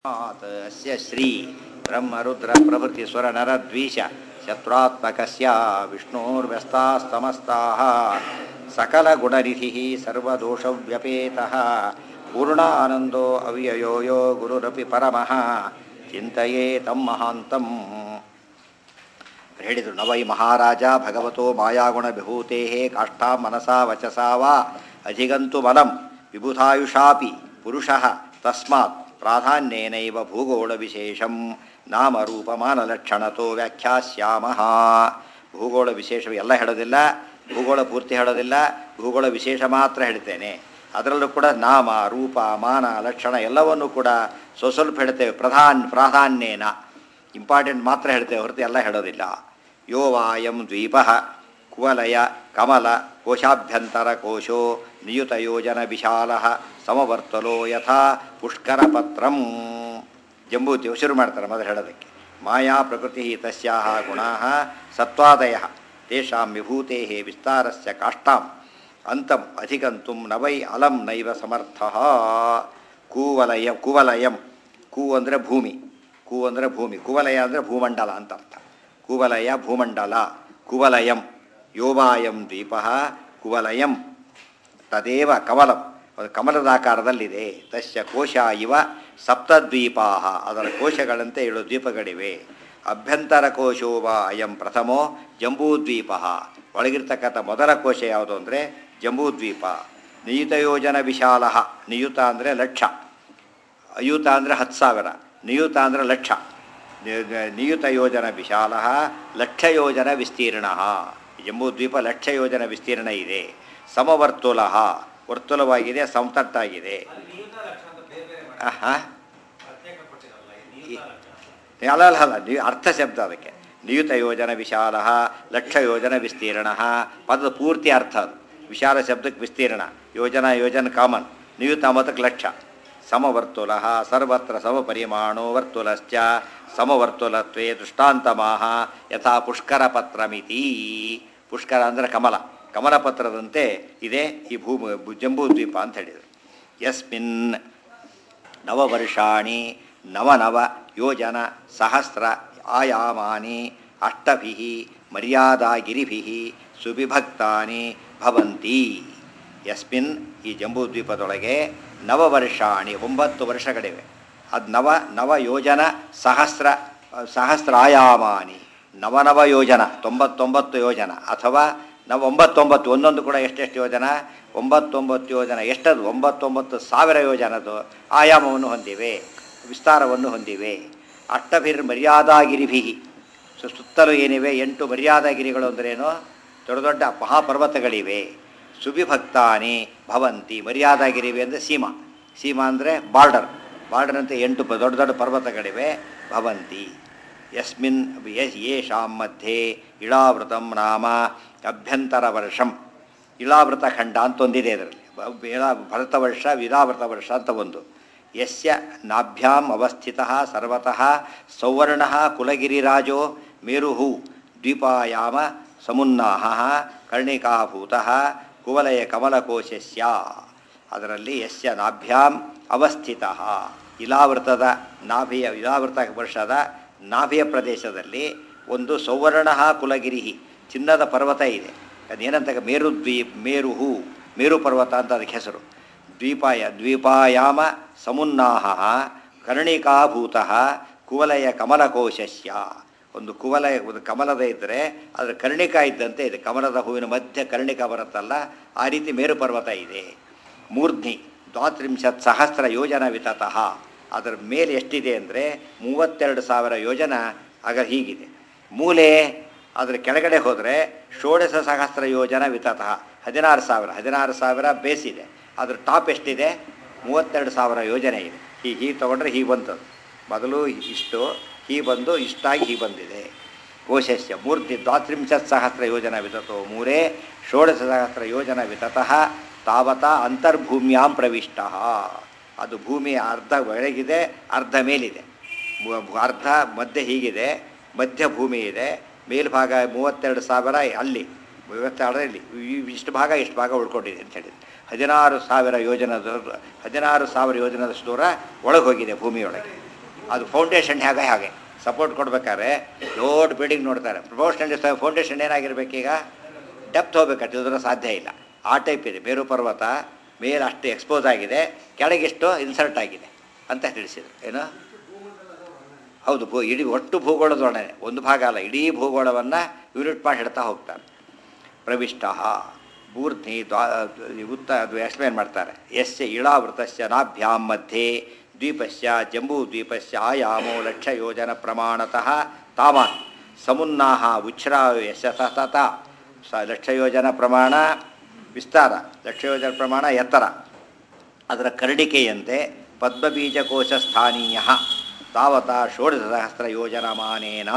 तस्मात् अस्य श्री ब्रह्मरुद्र प्रभृति सुर नरद्वीष शत्रुत्मकस्य विष्णोर्व्यस्तास्तमस्ताः सकलगुणनिधिः सर्वदोषव्यपेतः पूर्णानन्दो अव्ययो यो गुरुरपि परमः ಚಿಂತೆಯೇ ತಮ್ಮ ಮಹಾಂತಂ ಹೇಳಿದರು ನವೈ ಮಹಾರಾಜ ಭಗವತೋ ಮಾಯಾಗುಣ ವಿಭೂತೆ ಕಾಷ್ಠಾ ಮನಸಾ ವಚಸಾ ವಾ ಅಧಿಗಂತು ಮಲಂ ವಿಬುಧಾಯುಷಾಪಿ ಪುರುಷಃ ತಸ್ಮಾತ್ ಪ್ರಾಧಾನ್ಯೇನೈವ ಭೂಗೋಳ ವಿಶೇಷಂ ನಾಮರೂಪಮಾನಲಕ್ಷಣತೋ ವ್ಯಾಖ್ಯಾಸ್ಯಾಮಃ ಭೂಗೋಳ ವಿಶೇಷ ಎಲ್ಲ ಹೇಳೋದಿಲ್ಲ ಭೂಗೋಳ ಪೂರ್ತಿ ಹೇಳೋದಿಲ್ಲ ಭೂಗೋಳ ವಿಶೇಷ ಮಾತ್ರ ಹೇಳ್ತೇನೆ ಅದರಲ್ಲೂ ಕೂಡ ನಾಮ ರೂಪ ಮಾನ ಲಕ್ಷಣ ಎಲ್ಲವನ್ನೂ ಕೂಡ ಸ್ವ ಸ್ವಲ್ಪ ಹೇಳ್ತೇವೆ ಪ್ರಧಾನ್ ಪ್ರಾಧಾನ್ಯೇನ ಇಂಪಾರ್ಟೆಂಟ್ ಮಾತ್ರ ಹೇಳ್ತೇವೆ ಹೊರತು ಎಲ್ಲ ಹೇಳೋದಿಲ್ಲ ಯೋ ವಾಯಂ ದ್ವೀಪ ಕುವಲಯ ಕಮಲ ಕೋಶಾಭ್ಯಂತರ ಕೋಶೋ ನಿಯುತ ಯೋಜನ ವಿಶಾಲ ಸಮವರ್ತಲೋ ಯಥಾ ಪುಷ್ಕರಪತ್ರಂ ಜಂಬೂತಿ ಶುರು ಮಾಡ್ತಾರೆ ಮೊದಲು ಹೇಳೋದಕ್ಕೆ ಮಾಯಾ ಪ್ರಕೃತಿ ತಸ್ಯಾಹ ಗುಣಾ ಸತ್ವಾದಯ ತೇಷಾಂ ವಿಭೂತೆ ವಿಸ್ತಾರಸ್ಯ ಕಾಷ್ಟಾಂ ಅಂತಂ ಅಧಿಗಂತುಂ ನವೈ ಅಲಂ ನೈವ ಸಮರ್ಥ ಕೂವಲಯ ಕುವಲಯಂ ಕೂ ಅಂದರೆ ಭೂಮಿ ಕೂ ಅಂದರೆ ಭೂಮಿ ಕುವಲಯ ಅಂದರೆ ಭೂಮಂಡಲ ಅಂತ ಅರ್ಥ ಕುವಲಯ ಭೂಮಂಡಲ ಕುವಲಯಂ ಯೋವಾಯಂ ದ್ವೀಪ ಕುವಲಯಂ ತದೇವ ಕಮಲಂ ಅದು ಕಮಲದ ಆಕಾರದಲ್ಲಿದೆ ತಸ್ಯ ಕೋಶ ಇವ ಸಪ್ತದ್ವೀಪಾ ಅದರ ಕೋಶಗಳಂತೆ ಏಳು ದ್ವೀಪಗಳಿವೆ ಅಭ್ಯಂತರ ಕೋಶೋವ ಅಯಂ ಪ್ರಥಮೋ ಜಂಬೂದ್ವೀಪ ಒಳಗಿರ್ತಕ್ಕಂಥ ಮೊದಲ ಕೋಶ ಯಾವುದು ಅಂದರೆ ಜಂಬೂದ್ವೀಪ ನಿಯುತ ಯೋಜನ ವಿಶಾಲ ನಿಯುತ ಅಂದರೆ ಲಕ್ಷ ಅಯುತ ಅಂದರೆ ಹತ್ತು ಸಾವಿರ ನಿಯುತ ಅಂದರೆ ಲಕ್ಷ ನಿಯುತ ಯೋಜನ ವಿಶಾಲ ಲಕ್ಷ ಯೋಜನ ವಿಸ್ತೀರ್ಣ ಜಂಬೂದ್ವೀಪ ಲಕ್ಷ ಯೋಜನ ವಿಸ್ತೀರ್ಣ ಇದೆ ಸಮವರ್ತುಲ ವರ್ತುಲವಾಗಿದೆ ಸಮತಟ್ಟಾಗಿದೆ ಹಾಂ ಅಲ್ಲ ಅಲ್ಲ ಅಲ್ಲ ನೀವು ಅರ್ಥ ಶಬ್ದ ಅದಕ್ಕೆ ನಿಯುತ ಯೋಜನ ವಿಶಾಲ ಲಕ್ಷ ಯೋಜನ ವಿಸ್ತೀರ್ಣ ಪದದ ಪೂರ್ತಿ ಅರ್ಥ ಅದು ವಿಶಾಲ ಶಬ್ದಕ್ಕೆ ವಿಸ್ತೀರ್ಣ ಯೋಜನಾ ಯೋಜನ ಕಾಮನ್ ನಿಯುತ ಮತಕ್ಕೆ ಲಕ್ಷ ಸಮವರ್ತುಲ ಸರ್ವತ್ರ ಸಮಪರಿಮಾಣೋ ವರ್ತುಲಶ್ಚ ಸಮವರ್ತುಲತ್ವೇ ದೃಷ್ಟಾಂತಮಾಹ ಯಥಾ ಪುಷ್ಕರ ಪತ್ರಮಿತಿ ಪುಷ್ಕರ ಅಂದರೆ ಕಮಲ ಕಮಲ ಪತ್ರದಂತೆ ಇದೆ ಈ ಭೂಮಿ ಜಂಬೂದ್ವೀಪ ಅಂತ ಹೇಳಿದರು ಯಸ್ಮಿನ್ ನವವರ್ಷಾಣಿ ನವನವ ಯೋಜನ ಸಹಸ್ರ ಆಯಾಮಾನಿ ಅಷ್ಟಭಿ ಮರ್ಯಾದಾಗಿರಿಭಿ ಸುವಿಭಕ್ತಾನಿ ಭವಂತಿ ಯಸ್ಮಿನ್ ಈ ಜಂಬೂದ್ವೀಪದೊಳಗೆ ನವವರ್ಷಾಣಿ ಒಂಬತ್ತು ವರ್ಷಗಳಿವೆ ಅದು ನವ ನವ ಯೋಜನ ಸಹಸ್ರ ಸಹಸ್ರ ಆಯಾಮಾನಿ ನವನವ ಯೋಜನ ತೊಂಬತ್ತೊಂಬತ್ತು ಯೋಜನ ಅಥವಾ ನಾವು ಒಂಬತ್ತೊಂಬತ್ತು ಒಂದೊಂದು ಕೂಡ ಎಷ್ಟೆಷ್ಟು ಯೋಜನ ಒಂಬತ್ತೊಂಬತ್ತು ಯೋಜನ ಎಷ್ಟದು ಒಂಬತ್ತೊಂಬತ್ತು ಸಾವಿರ ಯೋಜನದು ಆಯಾಮವನ್ನು ಹೊಂದಿವೆ ವಿಸ್ತಾರವನ್ನು ಹೊಂದಿವೆ ಅಷ್ಟಭಿರ್ ಮರ್ಯಾದಾಗಿರಿಭಿ ಸೊ ಸುತ್ತಲೂ ಏನಿವೆ ಎಂಟು ಮರ್ಯಾದಾಗಿರಿಗಳು ಅಂದ್ರೇನು ದೊಡ್ಡ ದೊಡ್ಡ ಮಹಾಪರ್ವತಗಳಿವೆ ಸುವಿಭಕ್ತಾನಿ ಭವಂತಿ ಮರ್ಯಾದಾಗಿರಿವೆ ಅಂದರೆ ಸೀಮಾ ಸೀಮಾ ಅಂದರೆ ಬಾರ್ಡರ್ ಬಾರ್ಡರ್ ಅಂತ ಎಂಟು ಪ ದೊಡ್ಡ ದೊಡ್ಡ ಪರ್ವತಗಳಿವೆ ಭವಂತಿ ಯಸ್ಮಿನ್ ಯೇಷಾಂ ಮಧ್ಯೆ ಇಳಾವೃತಂ ನಾಮ ಅಭ್ಯಂತರ ವರ್ಷಂ ಇಳಾವೃತ ಖಂಡ ಅಂತ ಒಂದಿದೆ ಇದರಲ್ಲಿ ಇಳಾ ಭರತ ವರ್ಷ ವಿರಾವೃತ ವರ್ಷ ಅಂತ ಒಂದು ಯಸ್ಯ ನಾಭ್ಯಾಂ ಅವಸ್ಥಿತ ಸರ್ವತಃ ಸೌವರ್ಣ ಕುಲಗಿರಿರಾಜೋ ಮೇರುಹು ದ್ವೀಪಾಯಾಮ ಸಮುನ್ನಾಹ ಕರ್ಣಿಕಾಭೂತ ಕುವಲಯ ಕಮಲಕೋಶಸ್ಯ ಅದರಲ್ಲಿ ಯಸ್ಯ ನಾಭ್ಯಾಂ ಅವಸ್ಥಿತ ಇಲಾವೃತದ ನಾಭಿಯ ಇಲಾವೃತ ವರ್ಷದ ನಾಭಿಯ ಪ್ರದೇಶದಲ್ಲಿ ಒಂದು ಸೌವರ್ಣ ಕುಲಗಿರಿ ಚಿನ್ನದ ಪರ್ವತ ಇದೆ ಅದೇನಂತ ಮೇರು ದ್ವೀಪ್ ಮೇರುಹು ಮೇರು ಪರ್ವತ ಅಂತ ಅದಕ್ಕೆ ಹೆಸರು ದ್ವೀಪಾಯ ದ್ವೀಪಾಯಾಮ ಸಮುನ್ನಾಹ ಕರ್ಣಿಕಾಭೂತ ಕುವಲಯ ಕಮಲಕೋಶಸ್ಯ ಒಂದು ಕುವಲಯ ಒಂದು ಕಮಲದ ಇದ್ದರೆ ಅದರ ಕರ್ಣಿಕ ಇದ್ದಂತೆ ಇದೆ ಕಮಲದ ಹೂವಿನ ಮಧ್ಯ ಕರ್ಣಿಕ ಬರುತ್ತಲ್ಲ ಆ ರೀತಿ ಮೇರು ಪರ್ವತ ಇದೆ ಮೂರ್ಧ್ನಿ ದ್ವಾತ್ರಿಂಶತ್ ಸಹಸ್ರ ಯೋಜನ ವಿತತಃ ಅದರ ಮೇಲೆ ಎಷ್ಟಿದೆ ಅಂದರೆ ಮೂವತ್ತೆರಡು ಸಾವಿರ ಯೋಜನ ಆಗ ಹೀಗಿದೆ ಮೂಲೆ ಅದರ ಕೆಳಗಡೆ ಹೋದರೆ ಷೋಡಶ ಸಹಸ್ರ ಯೋಜನ ವಿತತಃ ಹದಿನಾರು ಸಾವಿರ ಹದಿನಾರು ಸಾವಿರ ಬೇಸಿದೆ ಅದ್ರ ಟಾಪ್ ಎಷ್ಟಿದೆ ಮೂವತ್ತೆರಡು ಸಾವಿರ ಯೋಜನೆ ಇದೆ ಹೀಗೆ ಹೀಗೆ ತೊಗೊಂಡ್ರೆ ಹೀಗೆ ಬಂತದ್ದು ಮೊದಲು ಇಷ್ಟು ಹೀ ಬಂದು ಇಷ್ಟಾಗಿ ಹೀಗೆ ಬಂದಿದೆ ಕೋಶಸ್ಯ ಮೂರ್ತಿ ದ್ವಾತ್ರಿಂಶತ್ ಸಹಸ್ರ ಯೋಜನ ವಿತತೋ ಮೂರೇ ಷೋಡಶ ಸಹಸ್ರ ಯೋಜನ ವಿತತಃ ತಾವತ ಅಂತರ್ಭೂಮ್ಯಾಂ ಪ್ರವಿಷ್ಟ ಅದು ಭೂಮಿಯ ಅರ್ಧ ಒಳಗಿದೆ ಅರ್ಧ ಮೇಲಿದೆ ಅರ್ಧ ಮಧ್ಯೆ ಹೀಗಿದೆ ಮಧ್ಯ ಭೂಮಿ ಇದೆ ಮೇಲ್ಭಾಗ ಮೂವತ್ತೆರಡು ಸಾವಿರ ಅಲ್ಲಿ ಮೂವತ್ತೆರಡರಲ್ಲಿ ಇಷ್ಟು ಭಾಗ ಇಷ್ಟು ಭಾಗ ಉಳ್ಕೊಂಡಿದೆ ಅಂತ ಹೇಳಿದ್ರು ಹದಿನಾರು ಸಾವಿರ ಯೋಜನದ ಹದಿನಾರು ಸಾವಿರ ಯೋಜನದಷ್ಟು ದೂರ ಒಳಗೆ ಹೋಗಿದೆ ಭೂಮಿಯೊಳಗೆ ಅದು ಫೌಂಡೇಶನ್ ಹೇಗೆ ಹಾಗೆ ಸಪೋರ್ಟ್ ಕೊಡ್ಬೇಕಾದ್ರೆ ದೊಡ್ಡ ಬಿಲ್ಡಿಂಗ್ ನೋಡ್ತಾರೆ ಪ್ರಮೋಷನ್ ಫೌಂಡೇಶನ್ ಏನಾಗಿರ್ಬೇಕೀಗ ಡೆಪ್ತ್ ಹೋಗ್ಬೇಕಾದ್ರೆ ಇಲ್ಲದ್ರೆ ಸಾಧ್ಯ ಇಲ್ಲ ಆ ಟೈಪ್ ಇದೆ ಮೇರು ಪರ್ವತ ಮೇಲೆ ಅಷ್ಟು ಎಕ್ಸ್ಪೋಸ್ ಆಗಿದೆ ಕೆಳಗೆಷ್ಟು ಇನ್ಸರ್ಟ್ ಆಗಿದೆ ಅಂತ ತಿಳಿಸಿದ್ರು ಏನು ಹೌದು ಭೂ ಇಡೀ ಒಟ್ಟು ಭೂಗೋಳದ ವರ್ಣನೆ ಒಂದು ಭಾಗ ಅಲ್ಲ ಇಡೀ ಭೂಗೋಳವನ್ನು ಯೂನಿಟ್ ಮಾಡಿ ಹೇಳ್ತಾ ಹೋಗ್ತಾರೆ ಪ್ರವಿಷ್ಟ ಮೂರ್ಧ್ನಿ ದ್ವಾ ಉತ್ತ ಅದು ಎಕ್ಸ್ಪ್ಲೇನ್ ಮಾಡ್ತಾರೆ ಯಸ್ಯ ಇಳಾವೃತಸ್ಯ ನಾಭ್ಯಾಂ ಮಧ್ಯೆ ದ್ವೀಪಸ್ಯ ಜಂಬೂ ದ್ವೀಪಸ್ಯ ಆಯಾಮೋ ಲಕ್ಷ ಯೋಜನ ಪ್ರಮಾಣತಃ ತಾವಾನ್ ಸಮುನ್ನಾಹ ಉಚ್ಛ್ರಾವ ಯಶ ಸತತ ಸ ಲಕ್ಷ ಯೋಜನ ಪ್ರಮಾಣ ವಿಸ್ತಾರ ಲಕ್ಷ ಯೋಜನ ಪ್ರಮಾಣ ಎತ್ತರ ಅದರ ಕರಡಿಕೆಯಂತೆ ಪದ್ಮಬೀಜಕೋಶ ಸ್ಥಾನೀಯ ತಾವತ ಷೋಡಶ ಸಹಸ್ರ ಯೋಜನಮಾನೇನ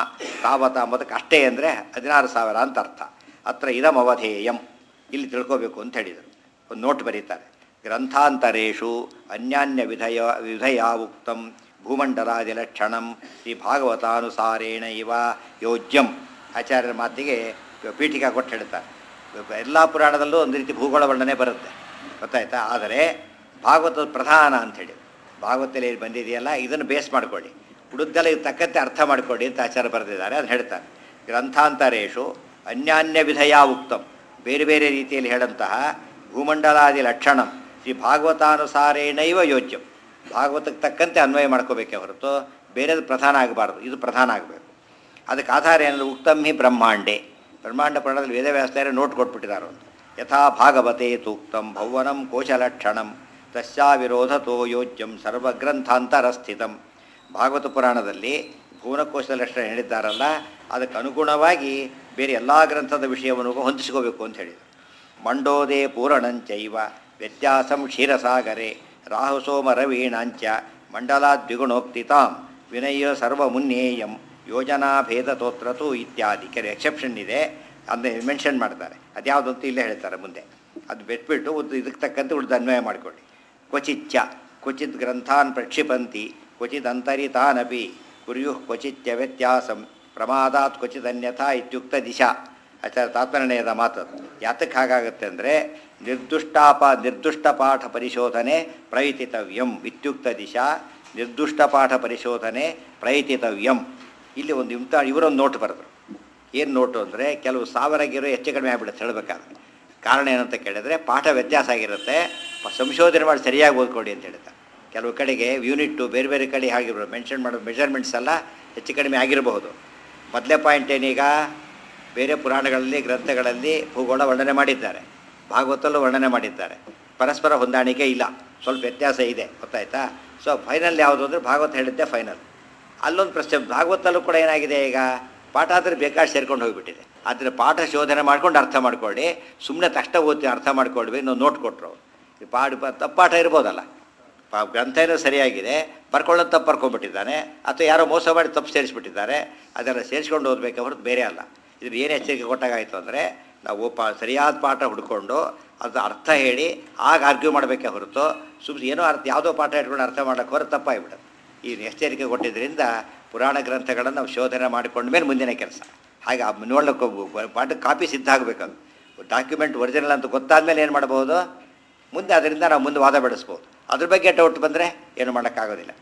ತಾವತ ಮೊದಕ್ಕೆ ಅಷ್ಟೇ ಅಂದರೆ ಹದಿನಾರು ಸಾವಿರ ಅಂತ ಅರ್ಥ ಅತ್ರ ಇದಮವಧೇಯಂ ಇಲ್ಲಿ ತಿಳ್ಕೋಬೇಕು ಅಂತ ಹೇಳಿದರು ಒಂದು ನೋಟ್ ಬರೀತಾರೆ ಗ್ರಂಥಾಂತರೇಷು ಅನ್ಯಾನ್ಯ ವಿಧಯ ವಿಧಯ ಉಕ್ತಂ ಭೂಮಂಡಲಾದಿ ಲಕ್ಷಣಂ ಶ್ರೀ ಭಾಗವತಾನುಸಾರೇಣ ಇವ ಯೋಜ್ಯಂ ಆಚಾರ್ಯರ ಮಾತಿಗೆ ಪೀಠಿಕಾ ಕೊಟ್ಟು ಹೇಳ್ತಾರೆ ಎಲ್ಲ ಪುರಾಣದಲ್ಲೂ ಒಂದು ರೀತಿ ಭೂಗೋಳ ವರ್ಣನೆ ಬರುತ್ತೆ ಗೊತ್ತಾಯ್ತಾ ಆದರೆ ಭಾಗವತದ ಪ್ರಧಾನ ಅಂಥೇಳಿ ಭಾಗವತದಲ್ಲಿ ಏನು ಬಂದಿದೆಯಲ್ಲ ಇದನ್ನು ಬೇಸ್ ಮಾಡಿಕೊಳ್ಳಿ ಉಳಿದೆಲ್ಲ ಇದು ತಕ್ಕಂತೆ ಅರ್ಥ ಮಾಡಿಕೊಳ್ಳಿ ಅಂತ ಆಚಾರ ಬರೆದಿದ್ದಾರೆ ಅದು ಹೇಳ್ತಾರೆ ಗ್ರಂಥಾಂತರೇಶು ಅನ್ಯಾನ್ಯ ವಿಧಯ ಉಕ್ತಂ ಬೇರೆ ಬೇರೆ ರೀತಿಯಲ್ಲಿ ಹೇಳಂತಹ ಭೂಮಂಡಲಾದಿ ಲಕ್ಷಣಂ ಶ್ರೀ ಭಾಗವತಾನುಸಾರೇಣೈವ ಯೋಜ್ಯಂ ಭಾಗವತಕ್ಕೆ ತಕ್ಕಂತೆ ಅನ್ವಯ ಮಾಡ್ಕೋಬೇಕೇ ಹೊರತು ಬೇರೆದು ಪ್ರಧಾನ ಆಗಬಾರ್ದು ಇದು ಪ್ರಧಾನ ಆಗಬೇಕು ಅದಕ್ಕೆ ಆಧಾರ ಏನಂದ್ರೆ ಉಕ್ತಂ ಹಿ ಬ್ರಹ್ಮಾಂಡೆ ಬ್ರಹ್ಮಾಂಡ ಪುರಾಣದಲ್ಲಿ ವೇದವ್ಯಾಸ್ತಾರೆ ನೋಟ್ ಕೊಟ್ಬಿಟ್ಟಿದ್ದಾರೆ ಒಂದು ಯಥಾ ಭಾಗವತೆ ತೂಕ್ತಂ ಭೌವನಂ ಕೋಶಲಕ್ಷಣಂ ತಸ್ಯಾ ವಿರೋಧತೋ ಯೋಜ್ಯಂ ಸರ್ವಗ್ರಂಥಾಂತರಸ್ಥಿತಂ ಭಾಗವತ ಪುರಾಣದಲ್ಲಿ ಭುವನಕೋಶದ ಲಕ್ಷಣ ಹೇಳಿದ್ದಾರಲ್ಲ ಅದಕ್ಕೆ ಅನುಗುಣವಾಗಿ ಬೇರೆ ಎಲ್ಲ ಗ್ರಂಥದ ವಿಷಯವನ್ನು ಹೊಂದಿಸ್ಕೋಬೇಕು ಅಂತ ಹೇಳಿದರು ಮಂಡೋದೆ ಪೂರಣಂಚೈವ ವ್ಯತ್ಯಾಸಂ ಕ್ಷೀರಸಾಗರೆ ರಾಹುಸೋಮ ರವೀಣಾಂಚ ಮಂಡಲಾದ್ವಿಗುಣೋಕ್ತಿತಾಂ ವಿನಯ ಸರ್ವಮುನ್ನೇಯಂ ಯೋಜನಾ ಭೇದತೋತ್ರತು ಇತ್ಯಾದಿ ಕೆಲವು ಎಕ್ಸೆಪ್ಷನ್ ಇದೆ ಅದನ್ನ ಮೆನ್ಷನ್ ಮಾಡ್ತಾರೆ ಅದ್ಯಾವುದು ಅಂತ ಇಲ್ಲೇ ಹೇಳ್ತಾರೆ ಮುಂದೆ ಅದು ಬಿಟ್ಬಿಟ್ಟು ಉದ್- ಇದಕ್ಕೆ ತಕ್ಕಂತೆ ಉಳಿದ ಅನ್ವಯ ಮಾಡಿಕೊಳ್ಳಿ ಕ್ವಚಿಚ್ಚ ಕ್ವಚಿತ್ ಗ್ರಂಥಾನ್ ಪ್ರಕ್ಷಿಪಂತಿ ಕ್ವಚಿತ್ ಅಂತರಿತಾನಪಿ ಕುರ್ಯು ಕ್ವಚಿತ್ಯ ವ್ಯತ್ಯಾಸಂ ಪ್ರಮಾದಾತ್ ಕ್ವಚಿತ್ ಅನ್ಯಥಾ ಇತ್ಯುಕ್ತ ದಿಶಾ ಆಚಾರ ತಾತ್ಪರ್ಯದ ಮಾತದು ಯಾತಕ್ಕೆ ಹಾಗಾಗುತ್ತೆ ಅಂದರೆ ನಿರ್ದುಷ್ಟಾಪ ನಿರ್ದುಷ್ಟ ಪಾಠ ಪರಿಶೋಧನೆ ಪ್ರಯತಿತವ್ಯಂ ಇತ್ಯುಕ್ತ ದಿಶಾ ನಿರ್ದುಷ್ಟ ಪಾಠ ಪರಿಶೋಧನೆ ಪ್ರಯತಿತವ್ಯಂ ಇಲ್ಲಿ ಒಂದು ಇಂಥ ಇವರೊಂದು ನೋಟ್ ಬರೆದ್ರು ಏನು ನೋಟು ಅಂದರೆ ಕೆಲವು ಸಾವಿರ ಗಿರೋ ಹೆಚ್ಚು ಕಡಿಮೆ ಆಗಿಬಿಡುತ್ತೆ ಹೇಳಬೇಕಾದ್ರೆ ಕಾರಣ ಏನಂತ ಕೇಳಿದ್ರೆ ಪಾಠ ವ್ಯತ್ಯಾಸ ಆಗಿರುತ್ತೆ ಪ- ಸಂಶೋಧನೆ ಮಾಡಿ ಸರಿಯಾಗಿ ಓದ್ಕೊಡಿ ಅಂತ ಹೇಳ್ತಾರೆ ಕೆಲವು ಕಡೆಗೆ ಯೂನಿಟ್ಟು ಬೇರೆ ಬೇರೆ ಕಡೆ ಆಗಿರ್ಬೋದು ಮೆನ್ಷನ್ ಮಾಡೋ ಮೆಜರ್ಮೆಂಟ್ಸ್ ಎಲ್ಲ ಹೆಚ್ಚು ಕಡಿಮೆ ಆಗಿರಬಹುದು ಮೊದಲೇ ಪಾಯಿಂಟ್ ಏನೀಗ ಬೇರೆ ಪುರಾಣಗಳಲ್ಲಿ ಗ್ರಂಥಗಳಲ್ಲಿ ಭೂಗೋಳ ವರ್ಣನೆ ಮಾಡಿದ್ದಾರೆ ಭಾಗವತಲ್ಲೂ ವರ್ಣನೆ ಮಾಡಿದ್ದಾರೆ ಪರಸ್ಪರ ಹೊಂದಾಣಿಕೆ ಇಲ್ಲ ಸ್ವಲ್ಪ ವ್ಯತ್ಯಾಸ ಇದೆ ಗೊತ್ತಾಯ್ತಾ ಸೊ ಫೈನಲ್ ಯಾವುದು ಅಂದರೆ ಭಾಗವತ ಹೇಳಿದ್ದೆ ಫೈನಲ್ ಅಲ್ಲೊಂದು ಪ್ರಶ್ನೆ ಭಾಗವತಲ್ಲೂ ಕೂಡ ಏನಾಗಿದೆ ಈಗ ಪಾಠ ಆದರೆ ಬೇಕಾದ್ರೆ ಸೇರ್ಕೊಂಡು ಹೋಗಿಬಿಟ್ಟಿದೆ ಆದರೆ ಪಾಠ ಶೋಧನೆ ಮಾಡ್ಕೊಂಡು ಅರ್ಥ ಮಾಡ್ಕೊಳ್ಳಿ ಸುಮ್ಮನೆ ತಕ್ಷಣ ಓದ್ತಿ ಅರ್ಥ ಮಾಡ್ಕೊಳ್ವಿ ನಾವು ನೋಟ್ ಕೊಟ್ಟರು ಈ ಪಾಠ ತಪ್ಪಾಠ ಇರ್ಬೋದಲ್ಲ ಪಾ ಗ್ರಂಥ ಏನೋ ಸರಿಯಾಗಿದೆ ಬರ್ಕೊಳ್ಳೋದು ತಪ್ಪು ಬರ್ಕೊಂಡ್ಬಿಟ್ಟಿದ್ದಾನೆ ಅಥವಾ ಯಾರೋ ಮೋಸ ಮಾಡಿ ತಪ್ಪು ಸೇರಿಸ್ಬಿಟ್ಟಿದ್ದಾರೆ ಅದೆಲ್ಲ ಸೇರಿಸ್ಕೊಂಡು ಓದಬೇಕೆ ಹೊರತು ಬೇರೆ ಅಲ್ಲ ಇದ್ರ ಏನು ಎಚ್ಚರಿಕೆ ಕೊಟ್ಟಾಗಾಯಿತು ಅಂದರೆ ನಾವು ಪಾ ಸರಿಯಾದ ಪಾಠ ಹುಡ್ಕೊಂಡು ಅದು ಅರ್ಥ ಹೇಳಿ ಆಗ ಆರ್ಗ್ಯೂ ಮಾಡಬೇಕೆ ಹೊರತು ಸುಮ್ಮನೆ ಏನೋ ಅರ್ಥ ಯಾವುದೋ ಪಾಠ ಇಟ್ಕೊಂಡು ಅರ್ಥ ಮಾಡೋಕ್ಕೆ ಹೊರತು ತಪ್ಪಾಗಿಬಿಡುತ್ತೆ ಈ ಎಚ್ಚರಿಕೆ ಕೊಟ್ಟಿದ್ದರಿಂದ ಪುರಾಣ ಗ್ರಂಥಗಳನ್ನು ನಾವು ಶೋಧನೆ ಮಾಡಿಕೊಂಡ ಮೇಲೆ ಮುಂದಿನ ಕೆಲಸ ಹಾಗೆ ಆ ನೋಡ್ಲಿಕ್ಕೆ ಹೋಗ್ಬೇಕು. ಪಾಠ ಕಾಪಿ ಸಿದ್ಧ ಆಗಬೇಕದು ಡಾಕ್ಯುಮೆಂಟ್ ಒರಿಜಿನಲ್ ಅಂತ ಗೊತ್ತಾದ್ಮೇಲೆ ಏನು ಮಾಡ್ಬೋದು ಮುಂದೆ ಅದರಿಂದ ನಾವು ಮುಂದೆ ವಾದ ಬೆಳೆಸ್ಬೋದು ಅದ್ರ ಬಗ್ಗೆ ಡೌಟ್ ಬಂದರೆ ಏನು ಮಾಡೋಕ್ಕಾಗೋದಿಲ್ಲ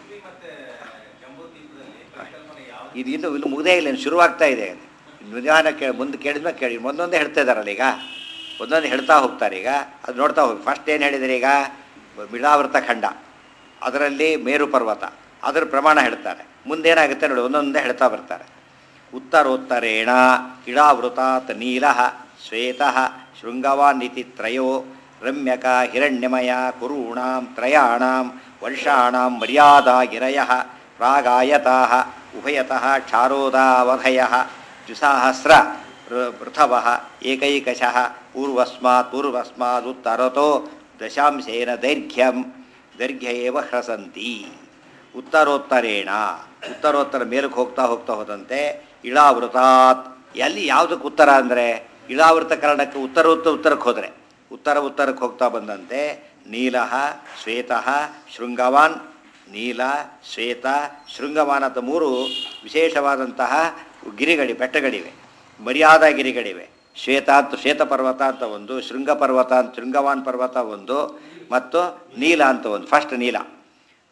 ಇದು ಇನ್ನು ಇನ್ನು ಮುಗ್ದೇ ಇಲ್ಲ ಇನ್ನು ಶುರುವಾಗ್ತಾ ಇದೆ ನಿಧಾನ ಕೇ ಮುಂದೆ ಕೇಳಿದ್ಮೇಲೆ ಕೇಳಿ ಒಂದೊಂದೇ ಹೇಳ್ತಾ ಇದ್ದಾರಲ್ಲ ಈಗ ಒಂದೊಂದು ಹೇಳ್ತಾ ಹೋಗ್ತಾರೆ ಈಗ ಅದು ನೋಡ್ತಾ ಹೋಗಿ ಫಸ್ಟ್ ಏನು ಹೇಳಿದರೆ ಈಗ ಮಿಳಾವೃತ ಖಂಡ ಅದರಲ್ಲಿ ಮೇರು ಪರ್ವತ ಅದರ ಪ್ರಮಾಣ ಹೇಳ್ತಾರೆ ಮುಂದೇನಾಗುತ್ತೆ ನೋಡಿ ಒಂದೊಂದೇ ಹೇಳ್ತಾ ಬರ್ತಾರೆ ಉತ್ತರೋತ್ತರೇಣ ಇಳಾವೃತಾತ್ ನೀಲ ಶ್ವೇತ ಶೃಂಗವಾನ್ನಿತಿ ತ್ರಯೋ ರಮ್ಯಕ ಹಿರಣ್ಯಮಯ ಕುರುಣಾಂ ತ್ರಯಾಣಾಂ ವರ್ಷಾಣಾಂ ಮರ್ಯಾದಾ ಗಿರಯ ಪ್ರಾಗಾಯತಾ ಉಭಯತಃ ಕ್ಷಾರೋದಾವಧಯ ದ್ವಿಸಹಸ್ರ ಪೃಥವ ಏಕೈಕಶಃ ಪೂರ್ವಸ್ಮಾತ್ ಪೂರ್ವಸ್ಮಾದುತ್ತರತೋ ದಶಾಂಶೇನ ದೈರ್ಘ್ಯಂ ದೈರ್ಘ್ಯ ಏವ ಹ್ರಸಂತಿ ಉತ್ತರೋತ್ತರೇಣ ಉತ್ತರೋತ್ತರ ಮೇಲಕ್ಕೆ ಹೋಗ್ತಾ ಹೋಗ್ತಾ ಹೋದಂತೆ ಇಳಾವೃತಾತ್ ಎಲ್ಲಿ ಯಾವುದಕ್ಕೆ ಉತ್ತರ ಅಂದರೆ ಇಳಾವೃತ ಕಾರಣಕ್ಕೆ ಉತ್ತರ ಉತ್ತರ ಉತ್ತರಕ್ಕೆ ಹೋದರೆ ಉತ್ತರ ಉತ್ತರಕ್ಕೆ ಹೋಗ್ತಾ ಬಂದಂತೆ ನೀಲ ಶ್ವೇತ ಶೃಂಗವಾನ್ ನೀಲ ಶ್ವೇತ ಶೃಂಗವಾನ್ ಅಂತ ಮೂರು ವಿಶೇಷವಾದಂತಹ ಗಿರಿಗಳಿ ಬೆಟ್ಟಗಳಿವೆ ಮರ್ಯಾದಾ ಗಿರಿಗಳಿವೆ ಶ್ವೇತ ಅಂತ ಶ್ವೇತ ಪರ್ವತ ಅಂತ ಒಂದು ಶೃಂಗ ಪರ್ವತ ಅಂತ ಶೃಂಗವಾನ್ ಪರ್ವತ ಒಂದು ಮತ್ತು ನೀಲ ಅಂತ ಒಂದು ಫಸ್ಟ್ ನೀಲ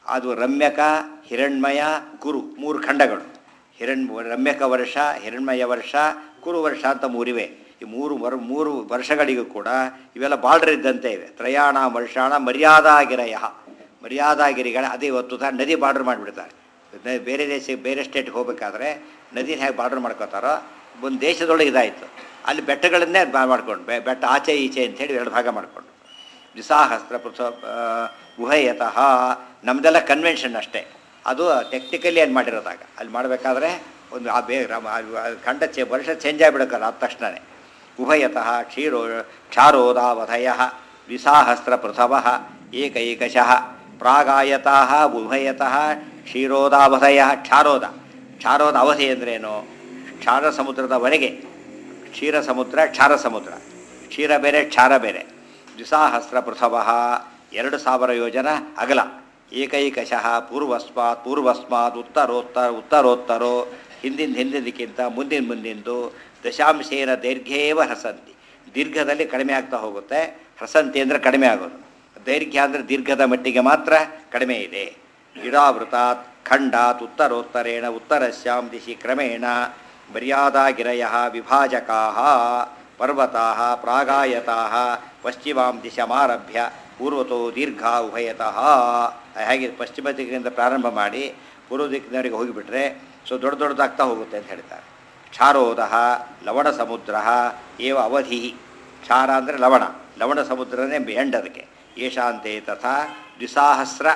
ಅದು ರಮ್ಯಕ ಹಿರಣ್ಮಯ ಕುರು ಮೂರು ಖಂಡಗಳು ಹಿರಣ್ ರಮ್ಯಕ ವರ್ಷ ಹಿರಣ್ಮಯ ವರ್ಷ ಕುರು ವರ್ಷ ಅಂತ ಮೂರಿವೆ ಈ ಮೂರು ವರ್ ಮೂರು ವರ್ಷಗಳಿಗೂ ಕೂಡ ಇವೆಲ್ಲ ಬಾರ್ಡರ್ ಇದ್ದಂತೆ ಇವೆ ತ್ರಯಾಣ ವರ್ಷಾಣ ಮರ್ಯಾದಾಗಿರಯ ಮರ್ಯಾದಾಗಿರಿಗಳ ಅದೇ ಇವತ್ತು ತ ನದಿ ಬಾರ್ಡರ್ ಮಾಡಿಬಿಡ್ತಾರೆ ನ- ಬೇರೆ ದೇಶ ಬೇರೆ ಸ್ಟೇಟ್ಗೆ ಹೋಗ್ಬೇಕಾದ್ರೆ ನದಿನ ಹೇಗೆ ಬಾರ್ಡರ್ ಮಾಡ್ಕೋತಾರೋ ಒಂದು ದೇಶದೊಳಗೆ ಇದಾಯಿತು ಅಲ್ಲಿ ಬೆಟ್ಟಗಳನ್ನೇ ಬಾ ಮಾಡ್ಕೊಂಡು ಬೆ- ಬೆಟ್ಟ ಆಚೆ ಈಚೆ ಅಂತೇಳಿ ಎರಡು ಭಾಗ ಮಾಡಿಕೊಂಡು ವಿಸಾಹಸ್ತ್ರ ಪೃಥ ಉಭಯತಃ ನಮ್ಮದೆಲ್ಲ ಕನ್ವೆನ್ಷನ್ ಅಷ್ಟೇ ಅದು ಟೆಕ್ನಿಕಲಿ ಏನು ಮಾಡಿರೋದಾಗ ಅಲ್ಲಿ ಮಾಡಬೇಕಾದ್ರೆ ಒಂದು ಆ ಬೇ ರ- ಆ- ಆ ಖಂಡ ಚೆ ವರ್ಷ ಚೇಂಜ್ ಆಗಿಬಿಡಕ್ಕಲ್ಲ ಆದ ತಕ್ಷಣವೇ ಉಭಯತಃ ಕ್ಷೀರೋ ಕ್ಷಾರೋದಾವಧಯ ವಿಸಾಹಸ್ರ ಪೃಥವ ಏಕೈಕಶಃ ಪ್ರಾಗಾಯತಃ ಉಭಯತಃ ಕ್ಷೀರೋದಾವಧಯ ಕ್ಷಾರೋದ ಕ್ಷಾರೋದ ಅವಧಿ ಅಂದ್ರೇನು ಕ್ಷಾರ ಸಮುದ್ರದವರೆಗೆ ಕ್ಷೀರ ಸಮುದ್ರ ಕ್ಷಾರ ಸಮುದ್ರ ಕ್ಷೀರ ಬೇರೆ ಕ್ಷಾರ ಬೇರೆ ದ್ವಿಸಾಹಸ್ರ ಪೃಥವ ಎರಡು ಸಾವಿರ ಯೋಜನ ಅಗಲ ಏಕೈಕಶಃ ಪೂರ್ವಸ್ಮಾತ್ ಪೂರ್ವಸ್ಮಾತ್ ಉತ್ತರೋತ್ತರ ಉತ್ತರೋತ್ತರೋ ಹಿಂದಿನ ಹಿಂದಿನದಕ್ಕಿಂತ ಮುಂದಿನ ಮುಂದಿಂದು ದಶಾಂಶೇನ ದೈರ್ಘ್ಯೇವ ಹಸಂತಿ ದೀರ್ಘದಲ್ಲಿ ಕಡಿಮೆ ಆಗ್ತಾ ಹೋಗುತ್ತೆ ಹಸಂತಿ ಅಂದರೆ ಕಡಿಮೆ ಆಗೋದು ದೈರ್ಘ್ಯ ಅಂದರೆ ದೀರ್ಘದ ಮಟ್ಟಿಗೆ ಮಾತ್ರ ಕಡಿಮೆ ಇದೆ ಇಡಾವೃತಾತ್ ಖಂಡಾತ್ ಉತ್ತರೋತ್ತರೇಣ ಉತ್ತರಸ್ಯಾಂ ದಿಶಿ ಕ್ರಮೇಣ ಮರ್ಯಾದಾಗಿರಯ ವಿಭಾಜಕಾ ಪರ್ವತಾ ಪ್ರಾಗಾಯತಾ ಪಶ್ಚಿಮಾಂ ದಿಶಮಾರಭ್ಯ ಪೂರ್ವತೋ ದೀರ್ಘ ಉಭಯತಃ ಹೇಗೆ ಪಶ್ಚಿಮ ದಿಕ್ಕಿನಿಂದ ಪ್ರಾರಂಭ ಮಾಡಿ ಪೂರ್ವ ದಿಕ್ಕಿನವರೆಗೆ ಹೋಗಿಬಿಟ್ರೆ ಸೊ ದೊಡ್ಡ ದೊಡ್ಡದಾಗ್ತಾ ಹೋಗುತ್ತೆ ಅಂತ ಹೇಳ್ತಾರೆ ಕ್ಷಾರೋದ ಲವಣ ಸಮುದ್ರ ಏವ ಅವಧಿ ಕ್ಷಾರ ಅಂದರೆ ಲವಣ ಲವಣ ಸಮುದ್ರನೇ ಎಂಡ್ ಅದಕ್ಕೆ ಏಷಾಂತೆ ತಥಾ ದ್ವಿಸಾಹಸ್ರ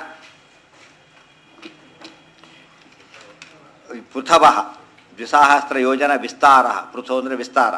ಪೃಥವ ದ್ವಿಸಾಹಸ್ರ ಯೋಜನ ವಿಸ್ತಾರ ಪೃಥು ಅಂದರೆ ವಿಸ್ತಾರ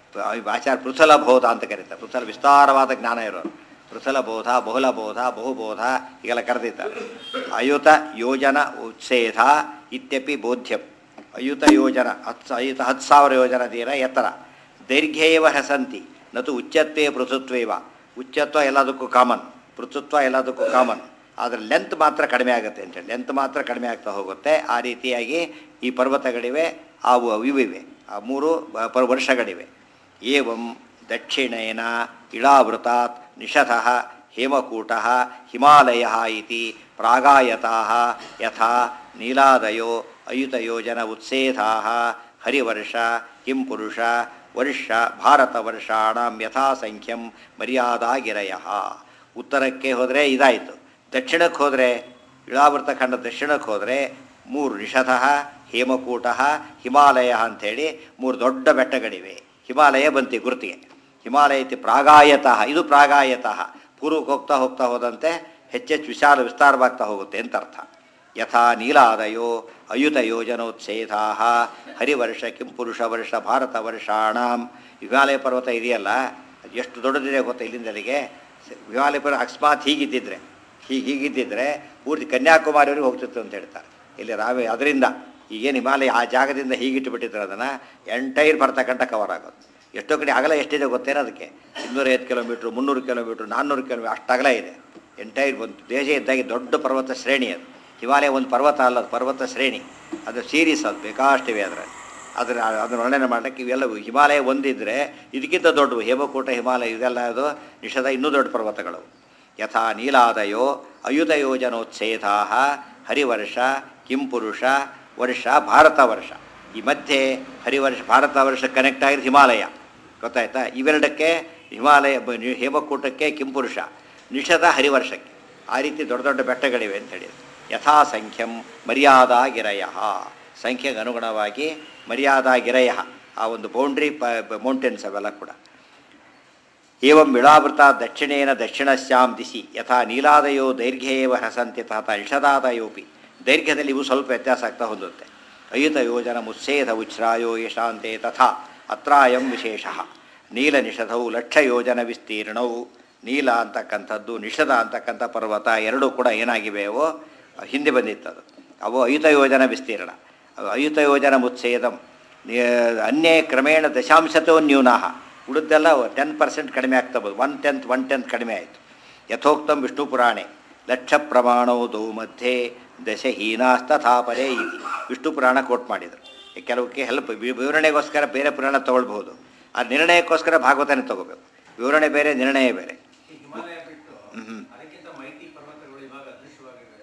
ಆಚಾರ ಪೃಥಲ ಬೋಧ ಅಂತ ಕರೀತಾರೆ ಪೃಥಲ ವಿಸ್ತಾರವಾದ ಜ್ಞಾನ ಇರೋರು ಪೃಥಲ ಬೋಧ ಬಹುಲ ಬೋಧ ಬಹುಬೋಧ ಹೀಗೆಲ್ಲ ಕರೆದಿದ್ದಾರೆ ಅಯುತ ಯೋಜನ ಉಚ್ಛೇದ ಇತ್ಯಪಿ ಬೋಧ್ಯಂ ಅಯುತ ಯೋಜನ ಹತ್ತು ಅಯುತ ಹತ್ತು ಸಾವಿರ ಯೋಜನ ತೀರ ಎತ್ತರ ದೈರ್ಘ್ಯೇವ ಹಸಂತಿ ನತು ಉಚ್ಚತ್ವೇ ಪೃಥುತ್ವೇವ ಉಚ್ಚತ್ವ ಎಲ್ಲದಕ್ಕೂ ಕಾಮನ್ ಪೃಥುತ್ವ ಎಲ್ಲದಕ್ಕೂ ಕಾಮನ್ ಆದರೆ ಲೆಂತ್ ಮಾತ್ರ ಕಡಿಮೆ ಆಗುತ್ತೆ ಅಂತೇಳಿ ಲೆಂತ್ ಮಾತ್ರ ಕಡಿಮೆ ಆಗ್ತಾ ಹೋಗುತ್ತೆ ಆ ರೀತಿಯಾಗಿ ಈ ಪರ್ವತಗಳಿವೆ ಅವು ಇವಿವೆ ಆ ಮೂರು ಬ- ಪ ವರ್ಷಗಳಿವೆ ಏವಂ ದಕ್ಷಿಣೇನ ಇಳಾವೃತಾತ್ ನಿಷಧಃ ಹೇಮಕೂಟಃ ಹಿಮಾಲಯ ಇತಿ ಪ್ರಾಗಾಯತಾಃ ಯಥಾ ನೀಲಾದಯೋ ಅಯುತಯೋಜನ ಉತ್ಸೇಧಾ ಹರಿವರ್ಷ ಕಿಂ ಪುರುಷ ವರ್ಷ ಭಾರತವರ್ಷಾಣಂ ಯಥಾಸಂಖ್ಯಂ ಮರ್ಯಾದಾಗಿರಯ ಉತ್ತರಕ್ಕೆ ಹೋದರೆ ಇದಾಯಿತು ದಕ್ಷಿಣಕ್ಕೆ ಹೋದರೆ ಇಳಾವೃತ ಖಂಡ ದಕ್ಷಿಣಕ್ಕೆ ಹೋದರೆ ಮೂರು ನಿಷಧಃ ಹೇಮಕೂಟ ಹಿಮಾಲಯ ಅಂಥೇಳಿ ಮೂರು ದೊಡ್ಡ ಬೆಟ್ಟಗಳಿವೆ ಹಿಮಾಲಯ ಬಂತಿ ಗುರುತಿಗೆ ಹಿಮಾಲಯ ಇತಿ ಪ್ರಾಗಾಯತಃ ಇದು ಪ್ರಾಗಾಯತಃ ಪೂರ್ವಕ್ಕೆ ಹೋಗ್ತಾ ಹೋಗ್ತಾ ಹೋದಂತೆ ಹೆಚ್ಚೆಚ್ಚು ವಿಶಾಲ ವಿಸ್ತಾರವಾಗ್ತಾ ಹೋಗುತ್ತೆ ಅಂತ ಅರ್ಥ ಯಥಾ ನೀಲಾದಯೋ ಅಯುತ ಯೋಜನೋತ್ಸೇಧಾ ಹರಿವರ್ಷ ಕಿಂಪುರುಷ ವರ್ಷ ಭಾರತ ವರ್ಷಾಣಂ ಹಿಮಾಲಯ ಪರ್ವತ ಇದೆಯಲ್ಲ ಅದು ಎಷ್ಟು ದೊಡ್ಡದಿದೆ ಗೊತ್ತಾ ಇಲ್ಲಿಂದ ಅಲ್ಲಿಗೆ ಸ- ಹಿಮಾಲಯ ಪರ್ವತ ಅಕಸ್ಮಾತ್ ಹೀಗಿದ್ದಿದ್ರೆ ಹೀಗೆ ಹೀಗಿದ್ದಿದ್ರೆ ಪೂರ್ತಿ ಕನ್ಯಾಕುಮಾರಿವರೆಗೆ ಹೋಗ್ತಿತ್ತು ಅಂತ ಹೇಳ್ತಾರೆ ಇಲ್ಲಿ ರಾವೆ ಅದರಿಂದ ಈಗೇನು ಹಿಮಾಲಯ ಆ ಜಾಗದಿಂದ ಹೀಗಿಟ್ಟು ಬಿಟ್ಟಿದ್ರು ಅದನ್ನು ಎಂಟೈರ್ ಬರ್ತಕ್ಕಂಥ ಕವರ್ ಆಗೋದು ಎಷ್ಟೋ ಕಡೆ ಅಗಲ ಎಷ್ಟಿದೆ ಗೊತ್ತೇನೋ ಅದಕ್ಕೆ ಇನ್ನೂರೈವತ್ತು ಕಿಲೋಮೀಟ್ರ್ ಮುನ್ನೂರು ಕಿಲೋಮೀಟ್ರ್ ನಾನ್ನೂರು ಕಿಲೋಮೀಟ್ರ್ ಅಷ್ಟು ಅಗಲ ಇದೆ ಎಂಟೈರ್ ಒಂದು ದೇಶ ಇದ್ದಾಗೆ ದೊಡ್ಡ ಪರ್ವತ ಶ್ರೇಣಿ ಅದು ಹಿಮಾಲಯ ಒಂದು ಪರ್ವತ ಅಲ್ಲ ಅದು ಪರ್ವತ ಶ್ರೇಣಿ ಅದು ಸೀರೀಸ್ ಅದು ಬೇಕಾಷ್ಟಿವೆ ಅದರಲ್ಲಿ ಅದರ ಅದನ್ನು ವರ್ಣನೆ ಮಾಡಲಿಕ್ಕೆ ಇವೆಲ್ಲ ಹಿಮಾಲಯ ಒಂದಿದ್ರೆ ಇದಕ್ಕಿಂತ ದೊಡ್ಡವು ಹೇಮಕೂಟ ಹಿಮಾಲಯ ಇದೆಲ್ಲ ಅದು ನಿಷಧ ಇನ್ನೂ ದೊಡ್ಡ ಪರ್ವತಗಳು ಯಥಾ ನೀಲಾದಯೋ ಅಯುತ ಯೋಜನೋತ್ಸೇಧಾ ಹರಿವರ್ಷ ಕಿಂಪುರುಷ ವರ್ಷ ಭಾರತ ವರ್ಷ ಈ ಮಧ್ಯೆ ಹರಿವರ್ಷ ಭಾರತ ವರ್ಷ ಕನೆಕ್ಟ್ ಆಗಿದ್ದು ಹಿಮಾಲಯ ಗೊತ್ತಾಯ್ತಾ ಇವೆರಡಕ್ಕೆ ಹಿಮಾಲಯ ಬ- ನಿ- ಹೇಮಕೂಟಕ್ಕೆ ಕಿಂಪುರುಷ ನಿಷಧ ಹರಿವರ್ಷಕ್ಕೆ ಆ ರೀತಿ ದೊಡ್ಡ ದೊಡ್ಡ ಬೆಟ್ಟಗಳಿವೆ ಅಂತ ಹೇಳಿ ಯಥಾ ಸಂಖ್ಯಂ ಮರ್ಯಾದಾಗಿರಯ ಸಂಖ್ಯೆಗೆ ಅನುಗುಣವಾಗಿ ಮರ್ಯಾದಾಗಿರಯ ಆ ಒಂದು ಬೌಂಡ್ರಿ ಪ ಮೌಂಟೇನ್ಸ್ ಅವೆಲ್ಲ ಕೂಡ ಏವಂ ವಿಳಾವೃತ ದಕ್ಷಿಣೇನ ದಕ್ಷಿಣಸ್ಯಾಂ ದಿಶಿ ಯಥಾ ನೀಲಾದಯೋ ದೈರ್ಘ್ಯೇವ ಹಸಂತಿ ತಥಾ ನಿಷದಾದಯೋಪಿ ದೈರ್ಘ್ಯದಲ್ಲಿ ಇವು ಸ್ವಲ್ಪ ವ್ಯತ್ಯಾಸ ಆಗ್ತಾ ಹೊಂದುತ್ತೆ ಅಯುತ ಯೋಜನ ಮುತ್ಸೇಧ ಉಚ್ಛ್ರಾಯೋ ಯಶಾಂತೆ ತಥಾ ಅತ್ರಾಯಂ ವಿಶೇಷ ನೀಲ ನಿಷಧವು ಲಕ್ಷ ಯೋಜನ ವಿಸ್ತೀರ್ಣವು ನೀಲ ಅಂತಕ್ಕಂಥದ್ದು ನಿಷಧ ಅಂತಕ್ಕಂಥ ಪರ್ವತ ಎರಡೂ ಕೂಡ ಏನಾಗಿವೆ ಅವು ಹಿಂದೆ ಬಂದಿತ್ತದು ಅವು ಅಯುತ ಯೋಜನ ವಿಸ್ತೀರ್ಣ ಅವು ಅಯುತ ಯೋಜನ ಮುತ್ಸೇದಂ ನಿ- ಅನ್ಯೇ ಕ್ರಮೇಣ ದಶಾಂಶತೋ ನ್ಯೂನಾಹ ಉಳಿದೆಲ್ಲ ಟೆನ್ ಪರ್ಸೆಂಟ್ ಕಡಿಮೆ ಆಗ್ತಾ ಬೋದು ಒನ್ ಟೆಂತ್ ಒನ್ ಟೆಂತ್ ಕಡಿಮೆ ಆಯಿತು ಯಥೋಕ್ತಂ ವಿಷ್ಣು ಪುರಾಣೆ ಲಕ್ಷ ಪ್ರಮಾಣವು ದೌ ಮಧ್ಯೆ ದಶಹೀನಾಸ್ತಥಾ ಪರೇ ಇತಿ ವಿಷ್ಣು ಪುರಾಣ ಕೋಟ್ ಮಾಡಿದರು ಕೆಲವಕ್ಕೆ ಹೆಲ್ಪ್ ವಿವರಣೆಗೋಸ್ಕರ ಬೇರೆ ಪುರಾಣ ತೊಗೊಳ್ಬಹುದು ಆ ನಿರ್ಣಯಕ್ಕೋಸ್ಕರ ಭಾಗವತನೇ ತಗೋಬೇಕು ವಿವರಣೆ ಬೇರೆ ನಿರ್ಣಯ ಬೇರೆ ಈ ಹಿಮಾಲಯ ಬಿಟ್ಟು ಹ್ಮ್. ಅದಕ್ಕಿಂತ ಮೈಟಿ ಪರ್ವತಗಳು ಇವಾಗ ಅದೃಶ್ಯವಾಗಿವೆ